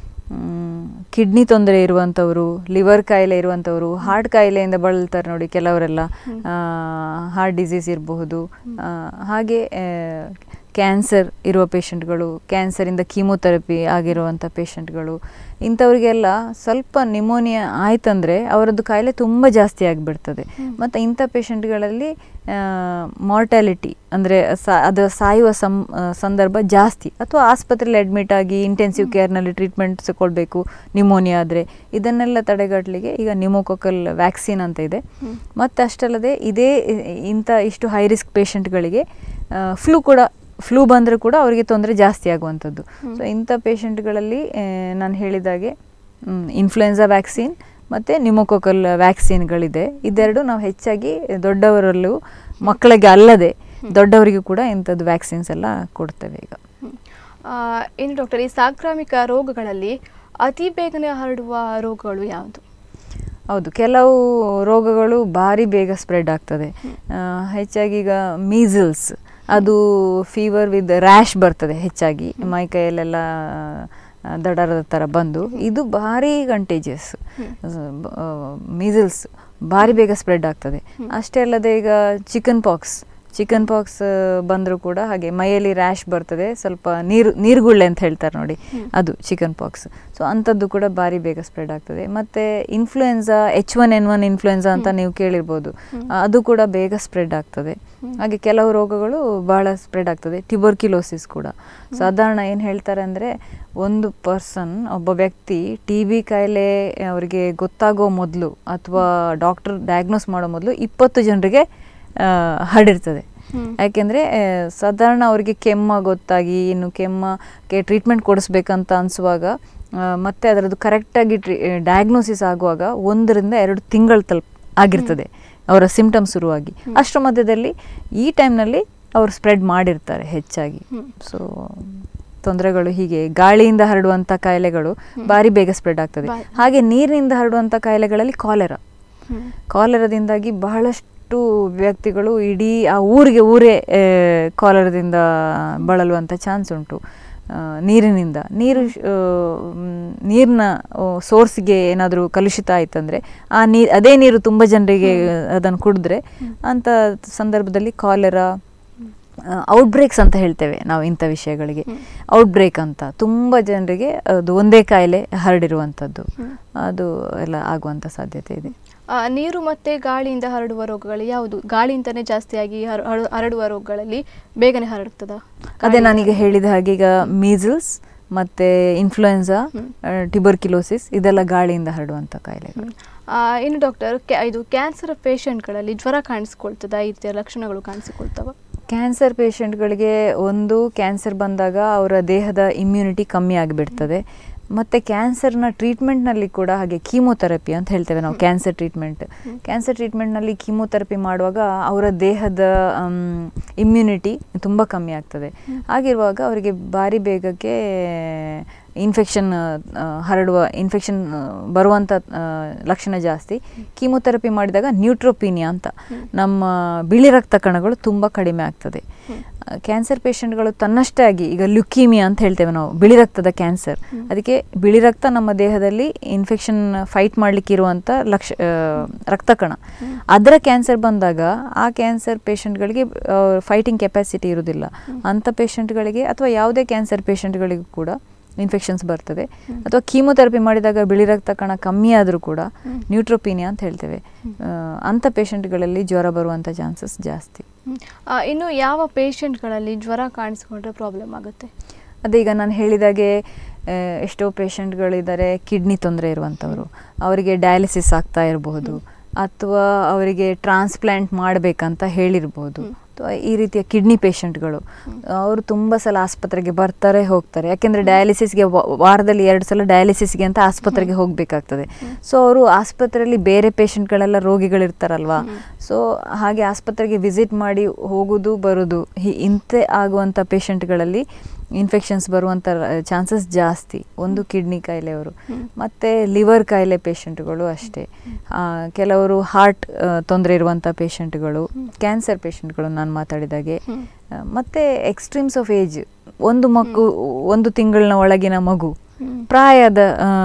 ಕಿಡ್ನಿ ತೊಂದರೆ ಇರುವಂಥವರು ಲಿವರ್ ಕಾಯಿಲೆ ಇರುವಂಥವರು ಹಾರ್ಟ್ ಕಾಯಿಲೆಯಿಂದ ಬಳಲ್ತಾರೆ ನೋಡಿ ಕೆಲವರೆಲ್ಲ ಹಾರ್ಟ್ ಡಿಸೀಸ್ ಇರಬಹುದು ಆ, ಹಾಗೆ ಕ್ಯಾನ್ಸರ್ ಇರುವ ಪೇಷಂಟ್ಗಳು ಕ್ಯಾನ್ಸರಿಂದ ಕೀಮೋಥೆರಪಿ ಆಗಿರುವಂಥ ಪೇಷಂಟ್ಗಳು ಇಂಥವ್ರಿಗೆಲ್ಲ ಸ್ವಲ್ಪ ನಿಮೋನಿಯಾ ಆಯ್ತಂದರೆ ಅವರದ್ದು ಕಾಯಿಲೆ ತುಂಬ ಜಾಸ್ತಿ ಆಗಿಬಿಡ್ತದೆ ಮತ್ತು ಇಂಥ ಪೇಷಂಟ್ಗಳಲ್ಲಿ ಮಾರ್ಟಾಲಿಟಿ ಅಂದರೆ ಸಾ ಅದು ಸಾಯುವ ಸಂ ಆ, ಸಂದರ್ಭ ಜಾಸ್ತಿ ಅಥವಾ ಆಸ್ಪತ್ರೆಯಲ್ಲಿ ಅಡ್ಮಿಟ್ ಆಗಿ ಇಂಟೆನ್ಸಿವ್ ಕೇರ್ನಲ್ಲಿ ಟ್ರೀಟ್ಮೆಂಟ್ ತಗೊಳ್ಬೇಕು ನಿಮೋನಿಯಾ ಆದರೆ ಇದನ್ನೆಲ್ಲ ತಡೆಗಟ್ಟಲಿಕ್ಕೆ ಈಗ ನಿಮೋಕೊಕಲ್ ವ್ಯಾಕ್ಸಿನ್ ಅಂತ ಇದೆ ಮತ್ತು ಅಷ್ಟಲ್ಲದೆ ಇದೇ ಇ- ಇಂಥ ಇಷ್ಟು ಹೈ ರಿಸ್ಕ್ ಪೇಷಂಟ್ಗಳಿಗೆ ಫ್ಲೂ ಕೂಡ ಫ್ಲೂ ಬಂದರೆ ಕೂಡ ಅವರಿಗೆ ತೊಂದರೆ ಜಾಸ್ತಿ ಆಗುವಂಥದ್ದು ಸೊ ಇಂಥ ಪೇಷಂಟ್ಗಳಲ್ಲಿ ನಾನು ಹೇಳಿದಾಗೆ ಇನ್ಫ್ಲುಯೆನ್ಸಾ ವ್ಯಾಕ್ಸಿನ್ ಮತ್ತು ನಿಮೋಕೊಕಲ್ ವ್ಯಾಕ್ಸಿನ್ಗಳಿದೆ ಇದೆರಡು ನಾವು ಹೆಚ್ಚಾಗಿ ದೊಡ್ಡವರಲ್ಲೂ ಮಕ್ಕಳಿಗೆ ಅಲ್ಲದೆ ದೊಡ್ಡವರಿಗೂ ಕೂಡ ಇಂಥದ್ದು ವ್ಯಾಕ್ಸಿನ್ಸ್ ಎಲ್ಲ ಕೊಡ್ತೇವೆ ಈಗ ಹ್ಮ್. ಆ, ಏನು ಡಾಕ್ಟರ್ ಈ ಸಾಂಕ್ರಾಮಿಕ ರೋಗಗಳಲ್ಲಿ ಅತಿ ಬೇಗನೆ ಹರಡುವ ರೋಗಗಳು ಯಾವುದು ಹೌದು ಕೆಲವು ರೋಗಗಳು ಭಾರಿ ಬೇಗ ಸ್ಪ್ರೆಡ್ ಆಗ್ತದೆ ಆ, ಹೆಚ್ಚಾಗಿ ಈಗ ಮೀಸಲ್ಸ್ ಅದು ಫೀವರ್ ವಿತ್ ರ್ಯಾಶ್ ಬರ್ತದೆ ಹೆಚ್ಚಾಗಿ ಮೈ ಕೈಯಲ್ಲೆಲ್ಲ ಆ, ದಡರದ ಥರ ಬಂದು ಇದು ಭಾರಿ ಕಂಟೇಜಿಯಸ್ ಮೀಸಲ್ಸ್ ಭಾರಿ ಬೇಗ ಸ್ಪ್ರೆಡ್ ಆಗ್ತದೆ ಅಷ್ಟೇ ಅಲ್ಲದೆ ಈಗ ಚಿಕನ್ ಪಾಕ್ಸ್ ಚಿಕನ್ ಪಾಕ್ಸ್ ಬಂದರೂ ಕೂಡ ಹಾಗೆ ಮೈಯಲ್ಲಿ ರ್ಯಾಶ್ ಬರ್ತದೆ ಸ್ವಲ್ಪ ನೀರು ನೀರುಗುಳ್ಳೆ ಅಂತ ಹೇಳ್ತಾರೆ ನೋಡಿ ಅದು ಚಿಕನ್ ಪಾಕ್ಸ್ ಸೊ ಅಂಥದ್ದು ಕೂಡ ಭಾರಿ ಬೇಗ ಸ್ಪ್ರೆಡ್ ಆಗ್ತದೆ ಮತ್ತು influenza H one N one influenza ಅಂತ ನೀವು ಕೇಳಿರ್ಬೋದು ಅದು ಕೂಡ ಬೇಗ ಸ್ಪ್ರೆಡ್ ಆಗ್ತದೆ ಹಾಗೆ ಕೆಲವು ರೋಗಗಳು ಬಹಳ ಸ್ಪ್ರೆಡ್ ಆಗ್ತದೆ ಟ್ಯೂಬರ್ಕ್ಯುಲೋಸಿಸ್ ಕೂಡ ಸಾಧಾರಣ ಏನು ಹೇಳ್ತಾರೆ ಅಂದರೆ ಒಂದು ಪರ್ಸನ್ ಒಬ್ಬ ವ್ಯಕ್ತಿ ಟಿ ಬಿ ಕಾಯಿಲೆ ಅವರಿಗೆ ಗೊತ್ತಾಗೋ ಮೊದಲು ಅಥವಾ ಡಾಕ್ಟರ್ ಡಯಾಗ್ನೋಸ್ ಮಾಡೋ ಮೊದಲು ಇಪ್ಪತ್ತು ಜನರಿಗೆ ಆ, ಹರಡಿರ್ತದೆ ಹ್ಮ್. ಯಾಕೆಂದರೆ ಸಾಧಾರಣ ಅವರಿಗೆ ಕೆಮ್ಮ ಗೊತ್ತಾಗಿ ಇನ್ನು ಕೆಮ್ಮಕ್ಕೆ ಟ್ರೀಟ್ಮೆಂಟ್ ಕೊಡಿಸ್ಬೇಕಂತ ಅನಿಸುವಾಗ ಮತ್ತೆ ಅದರದ್ದು ಕರೆಕ್ಟಾಗಿ ಟ್ರೀ ಡಯಾಗ್ನೋಸಿಸ್ ಆಗುವಾಗ ಒಂದರಿಂದ ಎರಡು ತಿಂಗಳು ತಲುಪ ಆಗಿರ್ತದೆ ಅವರ ಸಿಂಪ್ಟಮ್ಸ್ ಶುರುವಾಗಿ ಅಷ್ಟರ ಮಧ್ಯದಲ್ಲಿ ಈ ಟೈಮ್ನಲ್ಲಿ ಅವರು ಸ್ಪ್ರೆಡ್ ಮಾಡಿರ್ತಾರೆ ಹೆಚ್ಚಾಗಿ ಸೊ ತೊಂದರೆಗಳು ಹೀಗೆ ಗಾಳಿಯಿಂದ ಹರಡುವಂಥ ಕಾಯಿಲೆಗಳು ಭಾರಿ ಬೇಗ ಸ್ಪ್ರೆಡ್ ಆಗ್ತದೆ ಬಾರಿ. ಹಾಗೆ ನೀರಿನಿಂದ ಹರಡುವಂಥ ಕಾಯಿಲೆಗಳಲ್ಲಿ ಕಾಲೆರಾ ಹ್ಮ್. ಕಾಲರದಿಂದಾಗಿ ಬಹಳಷ್ಟು ವ್ಯಕ್ತಿಗಳು ಇಡೀ ಆ ಊರಿಗೆ ಊರೇ ಆ, ಕಾಲರದಿಂದ ಬಳಲುವಂಥ ಚಾನ್ಸ್ ಉಂಟು ಆ, ನೀರಿನಿಂದ ನೀರು ಆ, ಮ್, ನೀರಿನ ಸೋರ್ಸ್ಗೆ ಏನಾದರೂ ಕಲುಷಿತ ಆಯ್ತಂದ್ರೆ ಆ ನೀರು ಅದೇ ನೀರು ತುಂಬ ಜನರಿಗೆ ಅದನ್ನು ಕುಡಿದ್ರೆ ಅಂಥ ಸಂದರ್ಭದಲ್ಲಿ ಕಾಲೆರಾ ಔಟ್ಬ್ರೇಕ್ಸ್ ಅಂತ ಹೇಳ್ತೇವೆ ನಾವು ಇಂಥ ವಿಷಯಗಳಿಗೆ ಔಟ್ಬ್ರೇಕ್ ಅಂತ ತುಂಬ ಜನರಿಗೆ ಅದು ಒಂದೇ ಕಾಯಿಲೆ ಹರಡಿರುವಂಥದ್ದು ಅದು ಎಲ್ಲ ಆಗುವಂಥ ಸಾಧ್ಯತೆ ಇದೆ ಆ, ನೀರು ಮತ್ತೆ ಗಾಳಿಯಿಂದ ಹರಡುವ ರೋಗಗಳು ಯಾವುದು ಗಾಳಿಯಿಂದನೇ ಜಾಸ್ತಿಯಾಗಿ ಹರ- ಹರ- ಹರಡುವ ರೋಗಗಳಲ್ಲಿ ಬೇಗನೆ ಹರಡುತ್ತದ ಅದೇ ನಾನೀಗ ಹೇಳಿದ ಹಾಗೆ ಈಗ ಮೀಸಲ್ಸ್ ಮತ್ತೆ ಇನ್ಫ್ಲುಯೆನ್ಸಾ ಟಿಬರ್ಕಿಲೋಸಿಸ್ ಇದೆಲ್ಲ ಗಾಳಿಯಿಂದ ಹರಡುವಂಥ ಕಾಯಿಲೆಗಳು ಇನ್ನು ಡಾಕ್ಟರ್ ಇದು ಕ್ಯಾನ್ಸರ್ ಪೇಷಂಟ್ಗಳಲ್ಲಿ ಜ್ವರ ಕಾಣಿಸ್ಕೊಳ್ತದ ಈ ರೀತಿಯ ಲಕ್ಷಣಗಳು ಕಾಣಿಸಿಕೊಳ್ತವ ಕ್ಯಾನ್ಸರ್ ಪೇಷಂಟ್ಗಳಿಗೆ ಒಂದು ಕ್ಯಾನ್ಸರ್ ಬಂದಾಗ ಅವರ ದೇಹದ ಇಮ್ಯುನಿಟಿ ಕಮ್ಮಿ ಆಗಿಬಿಡ್ತದೆ ಮತ್ತು ಕ್ಯಾನ್ಸರ್ನ ಟ್ರೀಟ್ಮೆಂಟ್ನಲ್ಲಿ ಕೂಡ ಹಾಗೆ ಕೀಮೋಥೆರಪಿ ಅಂತ ಹೇಳ್ತೇವೆ ನಾವು ಕ್ಯಾನ್ಸರ್ ಟ್ರೀಟ್ಮೆಂಟ್ ಕ್ಯಾನ್ಸರ್ ಟ್ರೀಟ್ಮೆಂಟ್ನಲ್ಲಿ ಕೀಮೋಥೆರಪಿ ಮಾಡುವಾಗ ಅವರ ದೇಹದ ಇಮ್ಯುನಿಟಿ ತುಂಬ ಕಮ್ಮಿ ಆಗ್ತದೆ ಹಾಗಿರುವಾಗ ಅವರಿಗೆ ಭಾರಿ ಬೇಗಕ್ಕೆ ಇನ್ಫೆಕ್ಷನ್ ಹರಡುವ ಇನ್ಫೆಕ್ಷನ್ ಬರುವಂಥ ಆ, ಲಕ್ಷಣ ಜಾಸ್ತಿ ಕೀಮೋಥೆರಪಿ ಮಾಡಿದಾಗ ನ್ಯೂಟ್ರೋಪೀನಿಯಾ ಅಂತ ನಮ್ಮ ಬಿಳಿ ರಕ್ತ ಕಣಗಳು ತುಂಬ ಕಡಿಮೆ ಆಗ್ತದೆ ಕ್ಯಾನ್ಸರ್ ಪೇಷಂಟ್ಗಳು ತನ್ನಷ್ಟೇ ಆಗಿ ಈಗ ಲ್ಯುಕೀಮಿಯಾ ಅಂತ ಹೇಳ್ತೇವೆ ನಾವು ಬಿಳಿ ರಕ್ತದ ಕ್ಯಾನ್ಸರ್ ಅದಕ್ಕೆ ಬಿಳಿ ರಕ್ತ ನಮ್ಮ ದೇಹದಲ್ಲಿ ಇನ್ಫೆಕ್ಷನ್ ಫೈಟ್ ಮಾಡಲಿಕ್ಕೆ ಇರುವಂಥ ಲಕ್ಷ ಆ, ರಕ್ತ ಕಣ ಅದರ ಕ್ಯಾನ್ಸರ್ ಬಂದಾಗ ಆ ಕ್ಯಾನ್ಸರ್ ಪೇಷಂಟ್ಗಳಿಗೆ ಫೈಟಿಂಗ್ ಕೆಪಾಸಿಟಿ ಇರುವುದಿಲ್ಲ ಅಂಥ ಪೇಷಂಟ್ಗಳಿಗೆ ಅಥವಾ ಯಾವುದೇ ಕ್ಯಾನ್ಸರ್ ಪೇಷಂಟ್ಗಳಿಗೂ ಕೂಡ ಇನ್ಫೆಕ್ಷನ್ಸ್ ಬರ್ತದೆ ಅಥವಾ ಕೀಮೋಥೆರಪಿ ಮಾಡಿದಾಗ ಬಿಳಿ ರಕ್ತ ಕಣ ಕಮ್ಮಿ ಆದರೂ ಕೂಡ ನ್ಯೂಟ್ರೋಪೀನಿಯಾ ಅಂತ ಹೇಳ್ತೇವೆ ಆ, ಅಂಥ ಪೇಷಂಟ್ಗಳಲ್ಲಿ ಜ್ವರ ಬರುವಂಥ ಚಾನ್ಸಸ್ ಜಾಸ್ತಿ ಹ್ಮ್. ಆ, ಇನ್ನು ಯಾವ ಪೇಷಂಟ್ಗಳಲ್ಲಿ ಜ್ವರ ಕಾಣಿಸ್ಕೊಂಡ್ರೆ ಪ್ರಾಬ್ಲಮ್ ಆಗುತ್ತೆ ಅದೇ ಈಗ ನಾನು ಹೇಳಿದಾಗೆ ಆ, ಎಷ್ಟೋ ಪೇಷಂಟ್ಗಳಿದ್ದಾರೆ ಕಿಡ್ನಿ ತೊಂದರೆ ಇರುವಂಥವ್ರು ಅವರಿಗೆ ಡಯಾಲಿಸಿಸ್ ಆಗ್ತಾ ಇರಬಹುದು ಅಥವಾ ಅವರಿಗೆ ಟ್ರಾನ್ಸ್ಪ್ಲಾಂಟ್ ಮಾಡಬೇಕಂತ ಹೇಳಿರ್ಬೋದು ಅಥವಾ ಈ ರೀತಿಯ ಕಿಡ್ನಿ ಪೇಷಂಟ್ಗಳು ಅವರು ತುಂಬ ಸಲ ಆಸ್ಪತ್ರೆಗೆ ಬರ್ತಾರೆ ಹೋಗ್ತಾರೆ ಯಾಕೆಂದರೆ ಡಯಾಲಿಸಿಸ್ಗೆ ವಾರದಲ್ಲಿ ಎರಡು ಸಲ ಡಯಾಲಿಸಿಸ್ಗೆ ಅಂತ ಆಸ್ಪತ್ರೆಗೆ ಹೋಗಬೇಕಾಗ್ತದೆ ಸೊ ಅವರು ಆಸ್ಪತ್ರೆಯಲ್ಲಿ ಬೇರೆ ಪೇಷಂಟ್ಗಳೆಲ್ಲ ರೋಗಿಗಳಿರ್ತಾರಲ್ವಾ ಸೊ ಹಾಗೆ ಆಸ್ಪತ್ರೆಗೆ ವಿಸಿಟ್ ಮಾಡಿ ಹೋಗೋದು ಬರೋದು ಹಿ ಇಂತೆ ಆಗುವಂಥ ಪೇಷಂಟ್ಗಳಲ್ಲಿ ಇನ್ಫೆಕ್ಷನ್ಸ್ ಬರುವಂಥ ಚಾನ್ಸಸ್ ಜಾಸ್ತಿ ಒಂದು ಕಿಡ್ನಿ ಕಾಯಿಲೆಯವರು ಮತ್ತು ಲಿವರ್ ಕಾಯಿಲೆ ಪೇಷಂಟ್ಗಳು ಅಷ್ಟೇ ಆ, ಕೆಲವರು ಹಾರ್ಟ್ ತೊಂದರೆ ಇರುವಂಥ ಪೇಷಂಟ್ಗಳು ಕ್ಯಾನ್ಸರ್ ಪೇಷಂಟ್ಗಳು ನಾನು ಮಾತಾಡಿದಾಗೆ ಆ, ಮತ್ತೆ ಎಕ್ಸ್ಟ್ರೀಮ್ಸ್ ಆಫ್ ಏಜ್ ಒಂದು ಮಗು ಒಂದು ತಿಂಗಳಿನ ಒಳಗಿನ ಮಗು ಪ್ರಾಯದ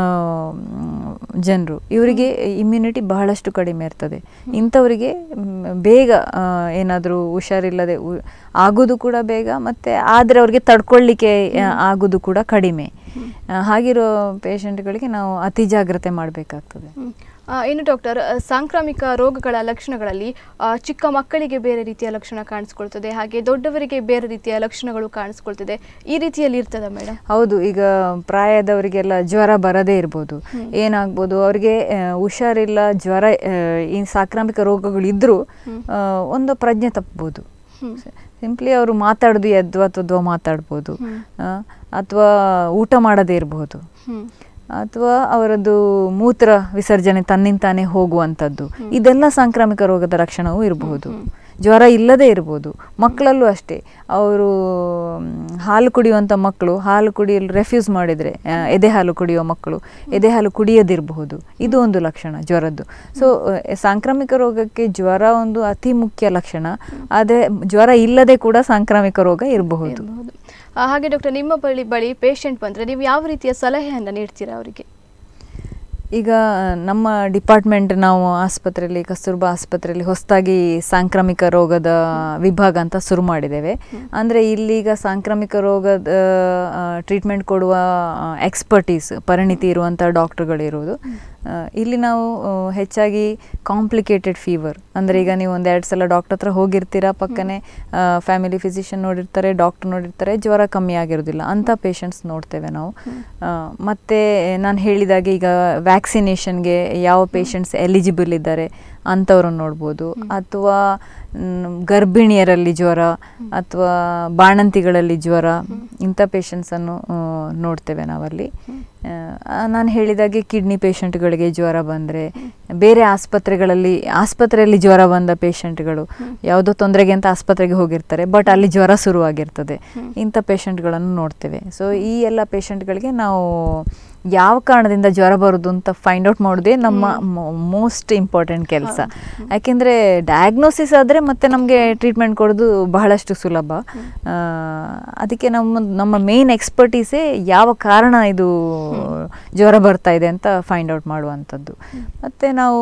ಜನರು ಇವರಿಗೆ ಇಮ್ಯುನಿಟಿ ಬಹಳಷ್ಟು ಕಡಿಮೆ ಇರ್ತದೆ ಇಂಥವರಿಗೆ ಮ್, ಬೇಗ ಏನಾದರೂ ಹುಷಾರಿಲ್ಲದೆ ಉ- ಆಗೋದು ಕೂಡ ಬೇಗ ಮತ್ತು ಆದರೆ ಅವ್ರಿಗೆ ತಡ್ಕೊಳ್ಳಿಕ್ಕೆ ಆ, ಆಗೋದು ಕೂಡ ಕಡಿಮೆ ಆ, ಹಾಗಿರೋ ಪೇಷಂಟ್ಗಳಿಗೆ ನಾವು ಅತಿ ಜಾಗ್ರತೆ ಮಾಡಬೇಕಾಗ್ತದೆ ಹ್ಮ್. ಆ, ಇನ್ನು ಡಾಕ್ಟರ್ ಆ, ಸಾಂಕ್ರಾಮಿಕ ರೋಗಗಳ ಲಕ್ಷಣಗಳಲ್ಲಿ ಆ, ಚಿಕ್ಕ ಮಕ್ಕಳಿಗೆ ಬೇರೆ ರೀತಿಯ ಲಕ್ಷಣ ಕಾಣಿಸ್ಕೊಳ್ತದೆ ಹಾಗೆ ದೊಡ್ಡವರಿಗೆ ಬೇರೆ ರೀತಿಯ ಲಕ್ಷಣಗಳು ಕಾಣಿಸ್ಕೊಳ್ತದೆ ಈ ರೀತಿಯಲ್ಲಿ ಇರ್ತದ ಮೇಡಮ್ ಹೌದು ಈಗ ಪ್ರಾಯದವರಿಗೆಲ್ಲ ಜ್ವರ ಬರದೇ ಇರ್ಬೋದು ಏನಾಗ್ಬೋದು ಅವರಿಗೆ ಹುಷಾರಿಲ್ಲ ಜ್ವರ ಆ, ಈ ಸಾಂಕ್ರಾಮಿಕ ರೋಗಗಳಿದ್ರೂ ಆ, ಒಂದು ಪ್ರಜ್ಞೆ ತಪ್ಪಬಹುದು ಸಿಂಪ್ಲಿ ಅವರು ಮಾತಾಡೋದು ಎದ್ವಾ ತದ್ವಾ ಮಾತಾಡ್ಬೋದು ಅಥವಾ ಊಟ ಮಾಡದೇ ಇರಬಹುದು ಹ್ಮ್ ಅಥವಾ ಅವರದ್ದು ಮೂತ್ರ ವಿಸರ್ಜನೆ ತನ್ನಿಂತಾನೇ ಹೋಗುವಂಥದ್ದು ಇದೆಲ್ಲ ಸಾಂಕ್ರಾಮಿಕ ರೋಗದ ಲಕ್ಷಣವೂ ಇರಬಹುದು ಜ್ವರ ಇಲ್ಲದೇ ಇರ್ಬೋದು ಮಕ್ಕಳಲ್ಲೂ ಅಷ್ಟೇ ಅವರು ಮ್, ಹಾಲು ಕುಡಿಯುವಂಥ ಮಕ್ಕಳು ಹಾಲು ಕುಡಿಯಲು ರೆಫ್ಯೂಸ್ ಮಾಡಿದರೆ ಎದೆ ಹಾಲು ಕುಡಿಯುವ ಮಕ್ಕಳು ಎದೆ ಹಾಲು ಕುಡಿಯದಿರಬಹುದು ಇದು ಒಂದು ಲಕ್ಷಣ ಜ್ವರದ್ದು ಸೊ ಸಾಂಕ್ರಾಮಿಕ ರೋಗಕ್ಕೆ ಜ್ವರ ಒಂದು ಅತಿ ಮುಖ್ಯ ಲಕ್ಷಣ ಆದರೆ ಜ್ವರ ಇಲ್ಲದೆ ಕೂಡ ಸಾಂಕ್ರಾಮಿಕ ರೋಗ ಇರಬಹುದು ಇರ್ಬಹುದು. ಆ, ಹಾಗೆ ಡಾಕ್ಟರ್ ನಿಮ್ಮ ಬಳಿ ಬಳಿ ಪೇಷಂಟ್ ಬಂದ್ರೆ ನೀವು ಯಾವ ರೀತಿಯ ಸಲಹೆಯನ್ನ ನೀಡ್ತೀರಾ ಅವರಿಗೆ ಈಗ ನಮ್ಮ ಡಿಪಾರ್ಟ್ಮೆಂಟ್ ನಾವು ಆಸ್ಪತ್ರೆಯಲ್ಲಿ ಕಸ್ತೂರ್ಬಾ ಆಸ್ಪತ್ರೆಯಲ್ಲಿ ಹೊಸದಾಗಿ ಸಾಂಕ್ರಾಮಿಕ ರೋಗದ ವಿಭಾಗ ಅಂತ ಶುರು ಮಾಡಿದ್ದೇವೆ ಅಂದರೆ ಇಲ್ಲೀಗ ಸಾಂಕ್ರಾಮಿಕ ರೋಗದ ಟ್ರೀಟ್ಮೆಂಟ್ ಕೊಡುವ ಎಕ್ಸ್ಪರ್ಟೀಸ್ ಪರಿಣಿತಿ ಇರುವಂಥ ಡಾಕ್ಟರ್ಗಳಿರುವುದು ಆ, ಇಲ್ಲಿ ನಾವು ಆ, ಹೆಚ್ಚಾಗಿ ಕಾಂಪ್ಲಿಕೇಟೆಡ್ ಫೀವರ್ ಅಂದರೆ ಈಗ ನೀವು ಒಂದೆರಡು ಸಲ ಡಾಕ್ಟರ್ ಹತ್ರ ಹೋಗಿರ್ತೀರಾ ಪಕ್ಕನೆ ಫ್ಯಾಮಿಲಿ ಫಿಸಿಷಿಯನ್ ನೋಡಿರ್ತಾರೆ ಡಾಕ್ಟರ್ ನೋಡಿರ್ತಾರೆ ಜ್ವರ ಕಮ್ಮಿ ಆಗಿರೋದಿಲ್ಲ ಅಂಥ ಪೇಷಂಟ್ಸ್ ನೋಡ್ತೇವೆ ನಾವು ಆ, ಮತ್ತೆ ನಾನು ಹೇಳಿದಾಗೆ ಈಗ ವ್ಯಾಕ್ಸಿನೇಷನ್ಗೆ ಯಾವ ಪೇಷಂಟ್ಸ್ ಎಲಿಜಿಬಲ್ ಇದ್ದಾರೆ ಅಂಥವ್ರನ್ನ ನೋಡ್ಬೋದು ಅಥವಾ ಮ್, ಗರ್ಭಿಣಿಯರಲ್ಲಿ ಜ್ವರ ಅಥವಾ ಬಾಣಂತಿಗಳಲ್ಲಿ ಜ್ವರ ಇಂಥ ಪೇಷಂಟ್ಸನ್ನು ನೋಡ್ತೇವೆ ನಾವಲ್ಲಿ ನಾನು ಹೇಳಿದಾಗೆ ಕಿಡ್ನಿ ಪೇಷಂಟ್ಗಳಿಗೆ ಜ್ವರ ಬಂದರೆ ಬೇರೆ ಆಸ್ಪತ್ರೆಗಳಲ್ಲಿ ಆಸ್ಪತ್ರೆಯಲ್ಲಿ ಜ್ವರ ಬಂದ ಪೇಷಂಟ್ಗಳು ಯಾವುದೋ ತೊಂದರೆಗೆ ಅಂತ ಆಸ್ಪತ್ರೆಗೆ ಹೋಗಿರ್ತಾರೆ ಬಟ್ ಅಲ್ಲಿ ಜ್ವರ ಶುರುವಾಗಿರ್ತದೆ ಇಂಥ ಪೇಷಂಟ್ಗಳನ್ನು ನೋಡ್ತೇವೆ ಸೊ ಈ ಎಲ್ಲ ಪೇಷಂಟ್ಗಳಿಗೆ ನಾವು ಯಾವ ಕಾರಣದಿಂದ ಜ್ವರ ಬರೋದು ಅಂತ ಫೈಂಡ್ ಔಟ್ ಮಾಡೋದೇ ನಮ್ಮ ಮೋಸ್ಟ್ ಇಂಪಾರ್ಟೆಂಟ್ ಕೆಲಸ ಯಾಕೆಂದರೆ ಡಯಾಗ್ನೋಸಿಸ್ ಆದರೆ ಮತ್ತೆ ನಮಗೆ ಟ್ರೀಟ್ಮೆಂಟ್ ಕೊಡೋದು ಬಹಳಷ್ಟು ಸುಲಭ ಆ, ಅದಕ್ಕೆ ನಮ್ಮ ನಮ್ಮ ಮೇನ್ ಎಕ್ಸ್ಪರ್ಟೀಸೇ ಯಾವ ಕಾರಣ ಇದು ಜ್ವರ ಬರ್ತಾ ಇದೆ ಅಂತ ಫೈಂಡ್ ಔಟ್ ಮಾಡುವಂಥದ್ದು ಮತ್ತು ನಾವು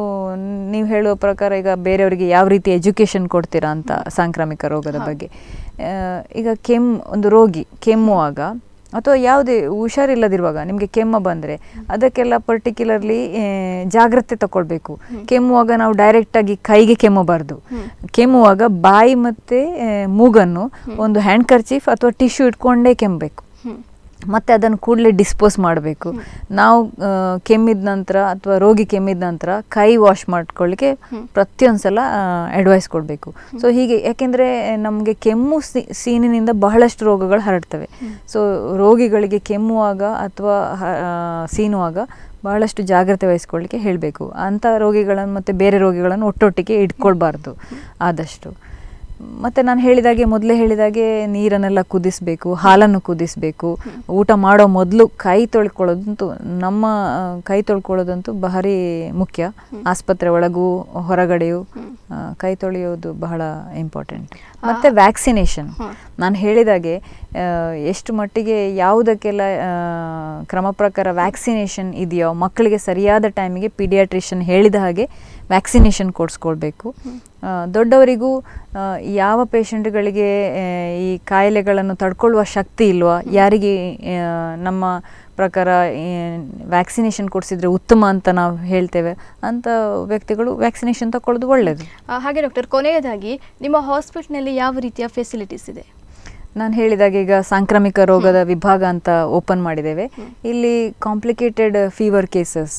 ನೀವು ಹೇಳುವ ಪ್ರಕಾರ ಈಗ ಬೇರೆಯವರಿಗೆ ಯಾವ ರೀತಿ ಎಜುಕೇಷನ್ ಕೊಡ್ತೀರಾ ಅಂತ ಸಾಂಕ್ರಾಮಿಕ ರೋಗದ ಬಗ್ಗೆ ಆ, ಈಗ ಕೆಮ್ಮು ಒಂದು ರೋಗಿ ಕೆಮ್ಮುವಾಗ ಅಥವಾ ಯಾವುದೇ ಹುಷಾರಿಲ್ಲದಿರುವಾಗ ನಿಮಗೆ ಕೆಮ್ಮ ಬಂದರೆ ಅದಕ್ಕೆಲ್ಲ ಪರ್ಟಿಕ್ಯುಲರ್ಲಿ ಜಾಗ್ರತೆ ತಗೊಳ್ಬೇಕು ಕೆಮ್ಮುವಾಗ ನಾವು ಡೈರೆಕ್ಟಾಗಿ ಕೈಗೆ ಕೆಮ್ಮಬಾರ್ದು ಕೆಮ್ಮುವಾಗ ಬಾಯಿ ಮತ್ತು ಮೂಗನ್ನು ಒಂದು ಹ್ಯಾಂಡ್ ಕರ್ಚೀಫ್ ಅಥವಾ ಟಿಶ್ಯೂ ಇಟ್ಕೊಂಡೇ ಕೆಮ್ಮಬೇಕು ಮತ್ತೆ ಅದನ್ನು ಕೂಡಲೇ ಡಿಸ್ಪೋಸ್ ಮಾಡಬೇಕು ನಾವು ಆ, ಕೆಮ್ಮಿದ ನಂತರ ಅಥವಾ ರೋಗಿ ಕೆಮ್ಮಿದ ನಂತರ ಕೈ ವಾಶ್ ಮಾಡ್ಕೊಳ್ಳಿಕ್ಕೆ ಪ್ರತಿಯೊಂದು ಸಲ ಅಡ್ವೈಸ್ ಕೊಡಬೇಕು ಸೊ ಹೀಗೆ ಯಾಕೆಂದರೆ ನಮಗೆ ಕೆಮ್ಮು ಸಿ- ಸೀನಿನಿಂದ ಬಹಳಷ್ಟು ರೋಗಗಳು ಹರಡ್ತವೆ ಸೊ ರೋಗಿಗಳಿಗೆ ಕೆಮ್ಮುವಾಗ ಅಥವಾ ಹ- ಆ, ಸೀನುವಾಗ ಬಹಳಷ್ಟು ಜಾಗ್ರತೆ ವಹಿಸ್ಕೊಳ್ಳಿಕ್ಕೆ ಹೇಳಬೇಕು ಅಂಥ ರೋಗಿಗಳನ್ನು ಮತ್ತು ಬೇರೆ ರೋಗಿಗಳನ್ನು ಒಟ್ಟೊಟ್ಟಿಗೆ ಇಟ್ಕೊಳ್ಬಾರ್ದು ಆದಷ್ಟು ಮತ್ತು ನಾನು ಹೇಳಿದಾಗೆ ಮೊದಲೇ ಹೇಳಿದಾಗೆ ನೀರನ್ನೆಲ್ಲ ಕುದಿಸಬೇಕು ಹಾಲನ್ನು ಕುದಿಸಬೇಕು ಊಟ ಮಾಡೋ ಮೊದಲು ಕೈ ತೊಳ್ಕೊಳ್ಳೋದಂತೂ ನಮ್ಮ ಆ, ಕೈ ತೊಳ್ಕೊಳ್ಳೋದಂತೂ ಭಾರಿ ಮುಖ್ಯ ಆಸ್ಪತ್ರೆ ಒಳಗೂ ಹೊರಗಡೆಯೂ ಆ, ಕೈ ತೊಳೆಯೋದು ಬಹಳ ಇಂಪಾರ್ಟೆಂಟ್ ಮತ್ತು ವ್ಯಾಕ್ಸಿನೇಷನ್ ನಾನು ಹೇಳಿದಾಗೆ ಆ, ಎಷ್ಟು ಮಟ್ಟಿಗೆ ಯಾವುದಕ್ಕೆಲ್ಲ ಆ, ಕ್ರಮ ಪ್ರಕಾರ ವ್ಯಾಕ್ಸಿನೇಷನ್ ಇದೆಯೋ ಮಕ್ಕಳಿಗೆ ಸರಿಯಾದ ಟೈಮಿಗೆ ಪೀಡಿಯಾಟ್ರಿಷನ್ ಹೇಳಿದ ಹಾಗೆ ವ್ಯಾಕ್ಸಿನೇಷನ್ ಕೊಡಿಸ್ಕೊಳ್ಬೇಕು ಆ, ದೊಡ್ಡವರಿಗೂ ಆ, ಯಾವ ಪೇಷಂಟ್ಗಳಿಗೆ ಈ ಕಾಯಿಲೆಗಳನ್ನು ತಡ್ಕೊಳ್ಳುವ ಶಕ್ತಿ ಇಲ್ವಾ ಯಾರಿಗೆ ಆ, ನಮ್ಮ ಪ್ರಕಾರ ವ್ಯಾಕ್ಸಿನೇಷನ್ ಕೊಡಿಸಿದ್ರೆ ಉತ್ತಮ ಅಂತ ನಾವು ಹೇಳ್ತೇವೆ ಅಂಥ ವ್ಯಕ್ತಿಗಳು ವ್ಯಾಕ್ಸಿನೇಷನ್ ತಗೊಳ್ಳೋದು ಒಳ್ಳೆಯದು ಆ, ಹಾಗೆ ಡಾಕ್ಟರ್ ಕೊನೆಯದಾಗಿ ನಿಮ್ಮ ಹಾಸ್ಪಿಟ್ಲ್ನಲ್ಲಿ ಯಾವ ರೀತಿಯ ಫೆಸಿಲಿಟೀಸ್ ಇದೆ ನಾನು ಹೇಳಿದಾಗ ಈಗ ಸಾಂಕ್ರಾಮಿಕ ರೋಗದ ವಿಭಾಗ ಅಂತ ಓಪನ್ ಮಾಡಿದ್ದೇವೆ ಇಲ್ಲಿ ಕಾಂಪ್ಲಿಕೇಟೆಡ್ ಫೀವರ್ ಕೇಸಸ್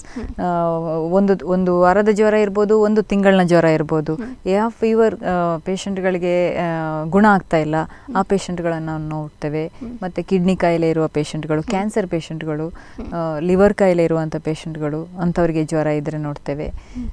ಒಂದು ಒಂದು ವಾರದ ಜ್ವರ ಇರ್ಬೋದು ಒಂದು ತಿಂಗಳಿನ ಜ್ವರ ಇರ್ಬೋದು ಯಾವ ಫೀವರ್ ಪೇಷಂಟ್ಗಳಿಗೆ ಗುಣ ಆಗ್ತಾ ಇಲ್ಲ ಆ ಪೇಷಂಟ್ಗಳನ್ನು ನಾವು ನೋಡ್ತೇವೆ ಮತ್ತು ಕಿಡ್ನಿ ಕಾಯಿಲೆ ಇರುವ ಪೇಷಂಟ್ಗಳು ಕ್ಯಾನ್ಸರ್ ಪೇಷಂಟ್ಗಳು ಲಿವರ್ ಕಾಯಿಲೆ ಇರುವಂಥ ಪೇಷಂಟ್ಗಳು ಅಂಥವರಿಗೆ ಜ್ವರ ಇದ್ದರೆ ನೋಡ್ತೇವೆ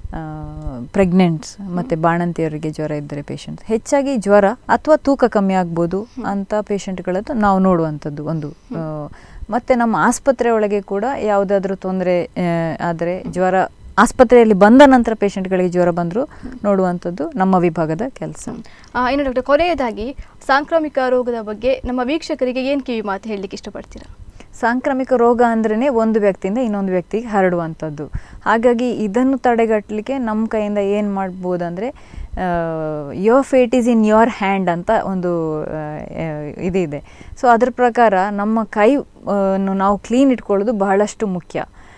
ಪ್ರೆಗ್ನೆಂಟ್ಸ್ ಮತ್ತು ಬಾಣಂತಿಯರಿಗೆ ಜ್ವರ ಇದ್ದರೆ ಪೇಷಂಟ್ಸ್ ಹೆಚ್ಚಾಗಿ ಜ್ವರ ಅಥವಾ ತೂಕ ಕಮ್ಮಿ ಆಗ್ಬೋದು ಅಂತ ಪೇಷಂಟ್ಗಳದ್ದು ನಾವು ನೋಡುವಂಥದ್ದು ಒಂದು ಆ, ಮತ್ತೆ ನಮ್ಮ ಆಸ್ಪತ್ರೆ ಒಳಗೆ ಕೂಡ ಯಾವುದಾದ್ರೂ ತೊಂದರೆ ಆದರೆ ಜ್ವರ ಆಸ್ಪತ್ರೆಯಲ್ಲಿ ಬಂದ ನಂತರ ಪೇಷಂಟ್ಗಳಿಗೆ ಜ್ವರ ಬಂದರೂ ನೋಡುವಂಥದ್ದು ನಮ್ಮ ವಿಭಾಗದ ಕೆಲಸ ಆ, ಇನ್ನು ಡಾಕ್ಟರ್ ಕೊನೆಯದಾಗಿ ಸಾಂಕ್ರಾಮಿಕ ರೋಗದ ಬಗ್ಗೆ ನಮ್ಮ ವೀಕ್ಷಕರಿಗೆ ಏನು ಕಿವಿ ಮಾತು ಹೇಳಲಿಕ್ಕೆ ಇಷ್ಟಪಡ್ತೀರಾ ಸಾಂಕ್ರಾಮಿಕ ರೋಗ ಅಂದ್ರೇ ಒಂದು ವ್ಯಕ್ತಿಯಿಂದ ಇನ್ನೊಂದು ವ್ಯಕ್ತಿಗೆ ಹರಡುವಂಥದ್ದು ಹಾಗಾಗಿ ಇದನ್ನು ತಡೆಗಟ್ಟಲಿಕ್ಕೆ ನಮ್ಮ ಕೈಯಿಂದ ಏನು ಮಾಡ್ಬೋದಂದರೆ your fate is in your hand ಅಂತ ಒಂದು ಆ, ಆ, ಇದಿದೆ ಸೊ ಅದ್ರ ಪ್ರಕಾರ ನಮ್ಮ ಕೈ ಆ, ನ್ನು ನಾವು ಕ್ಲೀನ್ ಇಟ್ಕೊಳ್ಳೋದು ಬಹಳಷ್ಟು ಮುಖ್ಯ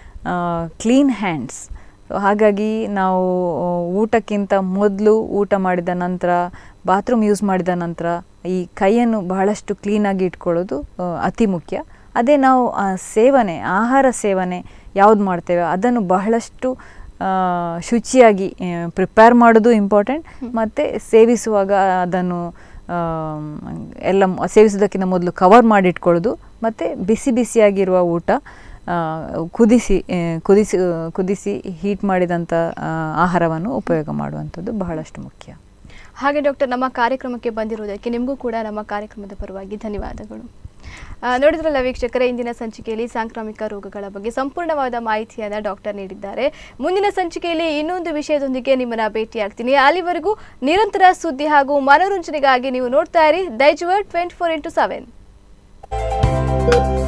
ಕ್ಲೀನ್ ಹ್ಯಾಂಡ್ಸ್ ಹಾಗಾಗಿ ನಾವು ಊಟಕ್ಕಿಂತ ಮೊದಲು ಊಟ ಮಾಡಿದ ನಂತರ ಬಾತ್ರೂಮ್ ಯೂಸ್ ಮಾಡಿದ ನಂತರ ಈ ಕೈಯನ್ನು ಬಹಳಷ್ಟು ಕ್ಲೀನಾಗಿ ಇಟ್ಕೊಳ್ಳೋದು ಆ, ಅತಿ ಮುಖ್ಯ ಅದೇ ನಾವು ಆ, ಸೇವನೆ ಆಹಾರ ಸೇವನೆ ಯಾವ್ದು ಮಾಡ್ತೇವೆ ಅದನ್ನು ಬಹಳಷ್ಟು ಆ, ಶುಚಿಯಾಗಿ ಪ್ರಿಪೇರ್ ಮಾಡೋದು ಇಂಪಾರ್ಟೆಂಟ್ ಮತ್ತು ಸೇವಿಸುವಾಗ ಅದನ್ನು ಆಮ್, ಎಲ್ಲ ಮ- ಸೇವಿಸೋದಕ್ಕಿಂತ ಮೊದಲು ಕವರ್ ಮಾಡಿ ಇಟ್ಕೊಳ್ಳೋದು ಮತ್ತು ಬಿಸಿ ಬಿಸಿಯಾಗಿರುವ ಊಟ ಆ, ಕುದಿಸಿ ಆ, ಕುದಿಸಿ ಕುದಿಸಿ ಹೀಟ್ ಮಾಡಿದಂಥ ಆ, ಆಹಾರವನ್ನು ಉಪಯೋಗ ಮಾಡುವಂಥದ್ದು ಬಹಳಷ್ಟು ಮುಖ್ಯ ಹಾಗೆ ಡಾಕ್ಟರ್ ನಮ್ಮ ಕಾರ್ಯಕ್ರಮಕ್ಕೆ ಬಂದಿರುವುದಕ್ಕೆ ನಿಮಗೂ ಕೂಡ ನಮ್ಮ ಕಾರ್ಯಕ್ರಮದ ಪರವಾಗಿ ಧನ್ಯವಾದಗಳು ಆ, ನೋಡಿದ್ರಲ್ಲ ವೀಕ್ಷಕರೇ ಇಂದಿನ ಸಂಚಿಕೆಯಲ್ಲಿ ಸಾಂಕ್ರಾಮಿಕ ರೋಗಗಳ ಬಗ್ಗೆ ಸಂಪೂರ್ಣವಾದ ಮಾಹಿತಿಯನ್ನು ಡಾಕ್ಟರ್ ನೀಡಿದ್ದಾರೆ ಮುಂದಿನ ಸಂಚಿಕೆಯಲ್ಲಿ ಇನ್ನೊಂದು ವಿಷಯದೊಂದಿಗೆ ನಿಮ್ಮನ್ನ ಭೇಟಿಯಾಗ್ತೀನಿ ಅಲ್ಲಿವರೆಗೂ ನಿರಂತರ ಸುದ್ದಿ ಹಾಗೂ ಮನೋರಂಜನೆಗಾಗಿ ನೀವು ನೋಡ್ತಾ ಇರಿ Daijiworld twenty four into seven